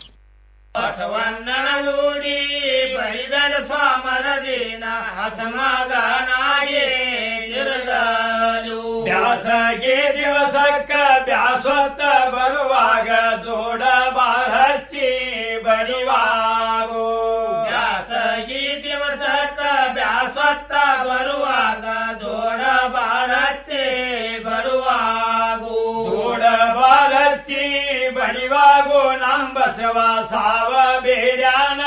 ಬಸವಣ್ಣನೂಡಿ ಬರಿದಡ ಸ್ವಾಮರದಿನ ಹಸಮಗನಾಯೇ ತಿರುಗಲು ಬ್ಯಾಸಗೆ ದಿವಸಕ್ಕ ಬ್ಯಾಸೊತ್ತ ಬರುವಾಗ ಜೋಡ ಬಾರಚ್ಚಿ ಬಡಿವಾಗು ಬ್ಯಾಸಗಿ ದಿವಸಕ್ಕ ಬ್ಯಾಸೊತ್ತ ಬರುವಾಗ ಜೋಡ ಬಾರಚ್ಚಿ ಬರುವಾಗು ಜೋಡ ಬಾರಚ್ಚಿ ಬಡಿವಾಗು ನಮ್ಮ ಬಸವ ಸಾವ ಬೇಡ್ಯಾನ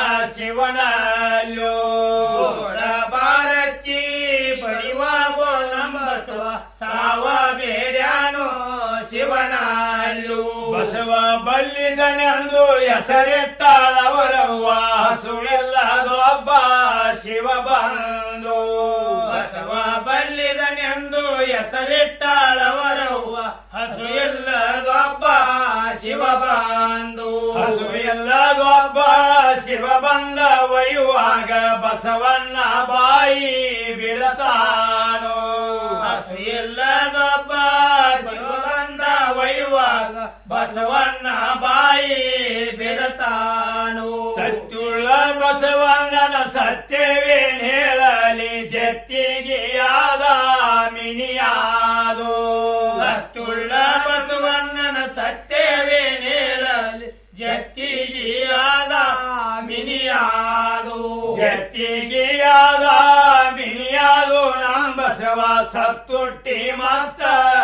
ಶಿವನಲ್ಲೋ ಜೋಡ ಬಾರಚ್ಚಿ ಬಡಿವಾಗು ನಮ್ಮ ಬಸವ ಸಾವ ಬೇಡ್ಯಾನೋ ಶಿವನಲ್ಲೋ ಬಸವ ಬಲ್ಲಿದನೆಂದು ಹೆಸರಿಟ್ಟಾಳವರವ್ವ ಸುಳ್ಳೆಲ್ಲದೊಬ್ಬ ಶಿವ ಬಂದು ಬಸವ ಬಲ್ಲಿದನೆಂದು ಹೆಸರಿಟ್ಟಾಳವರವ್ವ ಹಸು ಎಲ್ಲದೊಬ್ಬ ಶಿವ ಬಂದು ಹಸು ಎಲ್ಲದೊಬ್ಬ ಶಿವ ಶಿವ ಬಂದ ಒಯ್ಯುವಾಗ ಬಸವಣ್ಣ ಬಾಯಿ ಬಿಡತಾನೋ ಹಸು ಇಲ್ಲದೊಬ್ಬ ಶಿವ ಬಂದ ಒಯ್ಯುವಾಗ ಬಸವಣ್ಣ ಬಾಯಿ ಬಿಡತಾನು ಸತ್ಯುಳ್ಳ ಬಸವಣ್ಣನ ಸತ್ಯವೇನ್ ಹೇಳಲಿ ಜತ್ತಿಗೆಯಾದ ಮಿನಿಯಾದು ಸತ್ಯುಳ್ಳ ಬಸವಣ್ಣನ ಸತ್ಯವೇನ್ ಹೇಳಲಿ ಜತ್ತಿಗೆಯಾದ ಮಿನಿಯಾದು ಜತ್ತಿಗೆಯಾದ ಮಿನಿಯಾದು ನಮ್ಮ ಬಸವ ಸತ್ತುಟ್ಟಿ ಮತ್ತ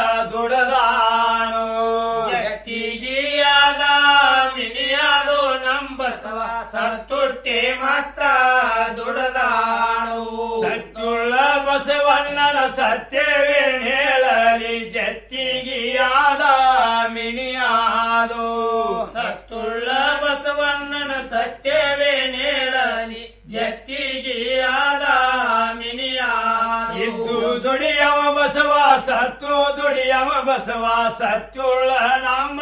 ದುಡದಾನು ಜತ್ತಿಗೆಯಾದ ಮಿನಿಯಾದು ನಮ್ಮ ಬಸವ ಸತ್ತುಟ್ಟಿ ಮತ್ತ ದುಡದಾನು ಸತ್ತುಳ್ಳ ಬಸವಣ್ಣನ ಸತ್ಯವೇನ್ ಹೇಳಲಿ ಜತ್ತಿಗೆಯಾದ ಮಿನಿಯಾದು ಸತ್ತುಳ್ಳ ಬಸವಣ್ಣನ ಸತ್ಯವೇನ್ ಹೇಳಲಿ ಜತ್ತಿಗೆಯಾದ ಮಿನಿಯಾದು ಇದ್ದು ದುಡಿಯವ ಬಸವ ಸತ್ತು ದುಡಿಯವ ಬಸವ ಸತ್ತುಳ್ಳ ನಮ್ಮ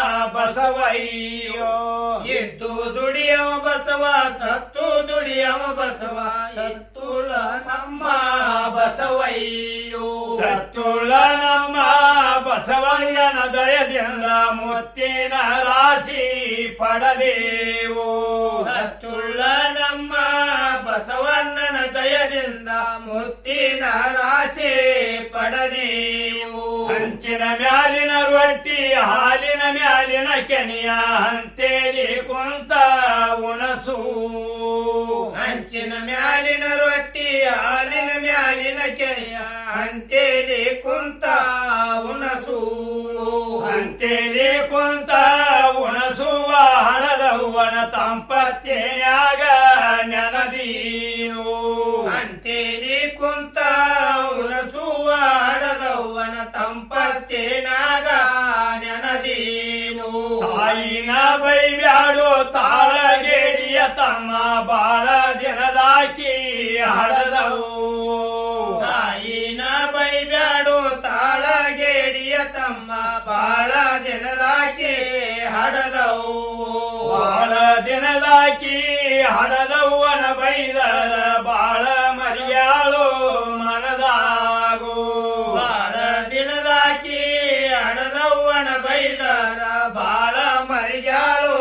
ಬಸವಯ್ಯೋ ಇದ್ದು ದುಡಿಯವ ಬಸವ ಸತ್ತು ದುಡಿಯವ ಬಸವ ಸತ್ತುಳ ನಮ್ಮ ಬಸವಯ್ಯೋ ಸತ್ತುಳ ನಮ್ಮ ಬಸವಣ್ಣನ ದಯದಿಂದ ಮುತ್ತಿನ ರಾಶಿ ಪಡದೇವು ಸತ್ತುಳ್ಳ ನಮ್ಮ ಬಸವಣ್ಣನ ದಯದಿಂದ ಮುತ್ತಿನ ರಾಶಿ ಪಡದೇವು ಹಂಚಿನ ಮ್ಯಾಲಿನ ರೊಟ್ಟಿ ಹಾಲಿನ ಮ್ಯಾಲಿನ ಕೆನೆಯ ಹಂತೇಲಿ ಕುಂತ ಉಣಸು ಹಂಚಿನ ಮ್ಯಾಲಿನ ರೊಟ್ಟಿ ಹಾಲಿನ ಮ್ಯಾಲಿನ ಕೆನೆಯ ಹಂತೇಲಿ ಕುಂತ ಉಣಸು ಹಂತೇಲಿ ಕುಂತ ಉಣಸುವ ಹಣದವ್ವನ ತಂಪತ್ತೇನ್ಯಾಗ ನೆನದೀನು ಅಂತೇಲಿ ಕುಂತ ಉಣಸುವ ಹಣದವ್ವನ ತಂಪತ್ತೇನಾಗ ನೆನದೀನು ತಾಯಿನ ಬೈಬ್ಯಾಡು ತಾಳಗೇಡಿಯ ತಮ್ಮ ಬಾಳ ದಿನದಾಕಿ ಹಡದವು ತಾಯಿನ ಬೈಬ್ಯಾಡು ತಾಳಗೇಡಿಯ ತಮ್ಮ ಬಾಳ ದಿನದಾಕಿ ಹಡದವು ಬಾಳ ದಿನದಾಕಿ ಹಡದವ್ವನ ಬೈದರ ಬಾಳ ಮರಿಯಾಳು ಮನದಾಗು ಬಾಳ ದಿನದಾಕಿ ಹಡದವ್ವನ ಬೈದರ ಬಾಳ ಮರಿಯಾಳು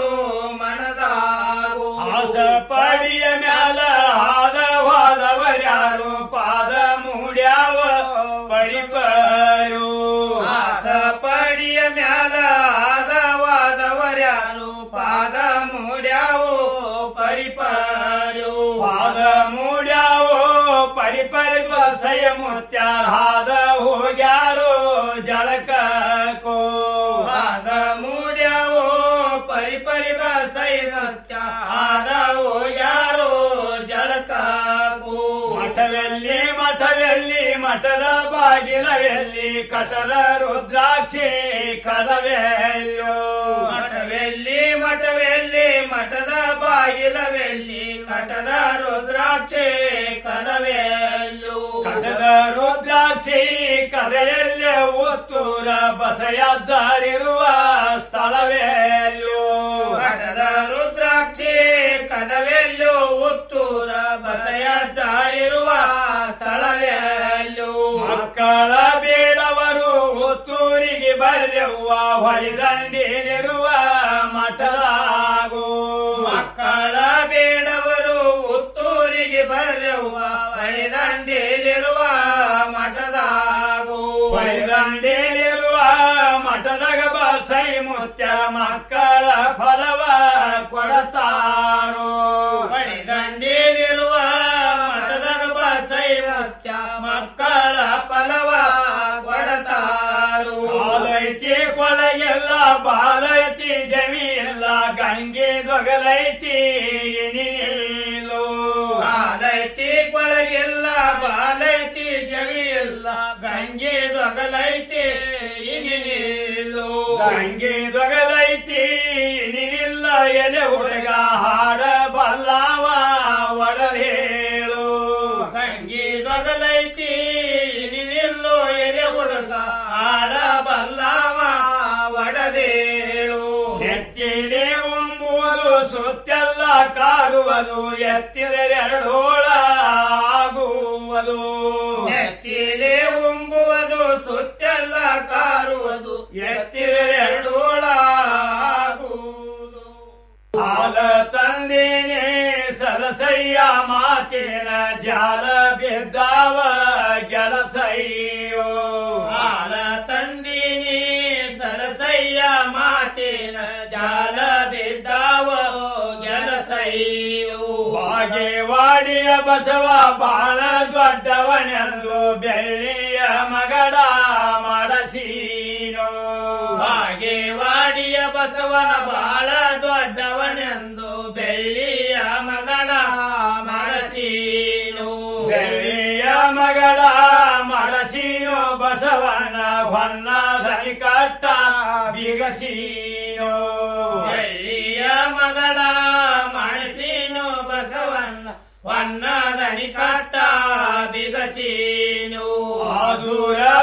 ಮನದಾಗು ಆಸ ಪಡಿಯ ಮ್ಯಾಲ ಹಾದವಾದವರ್ಯಾರು ಪಾದ ಮೂಡ್ಯಾವ ಪರಿಪರು ಆಸ ಪಡಿಯ ಮ್ಯಾಲ ಹಾದವಾದವರ್ಯಾರು ಪಾದ ಮೂಡ್ಯಾವು ಪರಿಪರು ಪಾದ ಮೂಡ್ಯಾವು ಪರಿಪರಿ ಬಸಯ ಮುತ್ಯ ಹಾದ ಹೋಗ್ಯಾರೋ ಜಳಕೋ ಪಾದ ಮೂಡ್ಯಾವು ಪರಿಪರಿ ಬಸಯ ಮುತ್ಯ ಹಾದ ಹೋಗ್ಯಾರೋ ಜಳಕೋ ಮಠವೆಲ್ಲಿ ಮಠವೆಲ್ಲಿ ಮಠದ ಬಾಗಿಲವೆಲ್ಲಿ ಕಟದ ರುದ್ರಾಕ್ಷಿ ಕದವೆಲ್ಲೋ ಮಠವೆಲ್ಲಿ ಮಠವೆಲ್ಲಿ ಮಠದ ಬಾಗಿಲವೆಲ್ಲಿ ಕಟದ ರುದ್ರಾಕ್ಷಿ ಕದವೆಲ್ಲೋ ಕಟದ ರುದ್ರಾಕ್ಷಿ ಕದೆಯಲ್ಲಿ ಉತ್ತೂರ ಬಸಯಜ್ಜರಿರುವ ಸ್ಥಳವೆಲ್ಲೋ ಕಟದ ರುದ್ರಾಕ್ಷಿ ಕದವೆಲ್ಲೋ ಉತ್ತೂರ ಬಸಯಜ್ಜರಿರುವ ಸ್ಥಳವೆಲ್ಲೋ ಮಕ್ಕಳ ಬೇಡವರು ಉತ್ತೂರಿಗೆ ಬರ್ಯವ್ವ ಹೊಳಿದಂಡಿಲಿರುವ ಮಠದಾಗು ಮಕ್ಕಳ ಬೇಡವರು ಉತ್ತೂರಿಗೆ ಬರ್ಯವ್ವ ಹೊಳಿದಂಡಿಲಿರುವ ಮಠದಾಗು ಹೊಳಿದಂಡಿಲಿರುವ ಮಠದಾಗ ಬಸೈ ಮುತ್ಯ ಮಕ್ಕಳ ಫಲವ ಕೊಡತಾರೋ ಹೊಳಿದಂಡಿಲಿರುವ ಮಠದಾಗ ಬಸೈ ಮುತ್ಯ ಮಕ್ಕಳ ಫಲವ ಕೊಡತಾರು ಬಾಲೈತಿ ಕೊಳಗೆಲ್ಲ ಬಾಲೈತಿ ಜಮಿ ಎಲ್ಲ ಗಂಗೆ ದೊಗಲೈತಿ ನೀಲು ಬಾಲೈತಿ ಕೊಳಗೆಲ್ಲ ಬಾಲೈತಿ ಜಮಿ ಎಲ್ಲ ಗಂಗೆ ದೊಗಲೈತಿ ನೀಲು ಗಂಗೆ ದೊಗಲೈತಿ ನೀನಿಲ್ಲ ಎಲೆ ಹುಡುಗ ಹಾಡ ಬಲ್ಲವ ಒಡಲೇಳು ಗಂಗೆ ದೊಗಲೈತಿ ನೀನಿಲ್ಲೋ ಎಲೆ ಹುಡುಗ ಹಾಡ ಬಲ್ಲವ ಒಡದೇಳು ಎತ್ತಿಲೆ ಒಂಬುವುದು ಸುತ್ತೆಲ್ಲ ಕಾರುವುದು ಎತ್ತಿದರೆರಡೋಳ ಆಗುವುದು ಎತ್ತಿಲೆ ಉಂಬುವುದು ಸುತ್ತೆಲ್ಲ ಕಾರುವುದು ಎತ್ತಿದರೆರಡೋಳ ಆಗುವುದು ಹಾಲ ತಂದಿನಿ ಸಲಸಯ್ಯ ಮಾತಿನ ಜಾಲ ಬಿದ್ದಾವ ಕೆಲಸಯ್ಯೋ ಹಾಲ ತಂದಿನಿ ಸರಸಯ್ಯ ಮಾತಿನ ಜಾಲ ಬಿದ್ದಾವ ಕೆಲಸಯ್ಯೋ ಹಾಗೆ ವಾಡಿಯ ಬಸವ ಬಾಳ ದೊಡ್ಡವನೆಂದು ಬೆಳ್ಳಿಯ ಮಗಡ ಮಾಡಸೀನೋ ಹಾಗೆ ವಾಡಿಯ ಬಸವನ ಬಾಳ ದೊಡ್ಡವನೆಂದು ಬೆಳ್ಳಿಯ ಮಗಡ ಮಾಡಸೀನು ಬೆಳ್ಳಿಯ ಮಗಡ ಮಾಡಸೀನು ಬಸವನ ಹೊನ್ನ ಧನಿ ಕಟ್ಟ ಬಿಗಸೀನು ಬೆಳ್ಳಿಯ ಮಗಡ ಮಾಡಸೀನು ಬಸವನ್ನ ಹೊನ್ನ ಧನಿ ಕಟ್ಟ ಬಿಗಸೀನು ಆದೂರ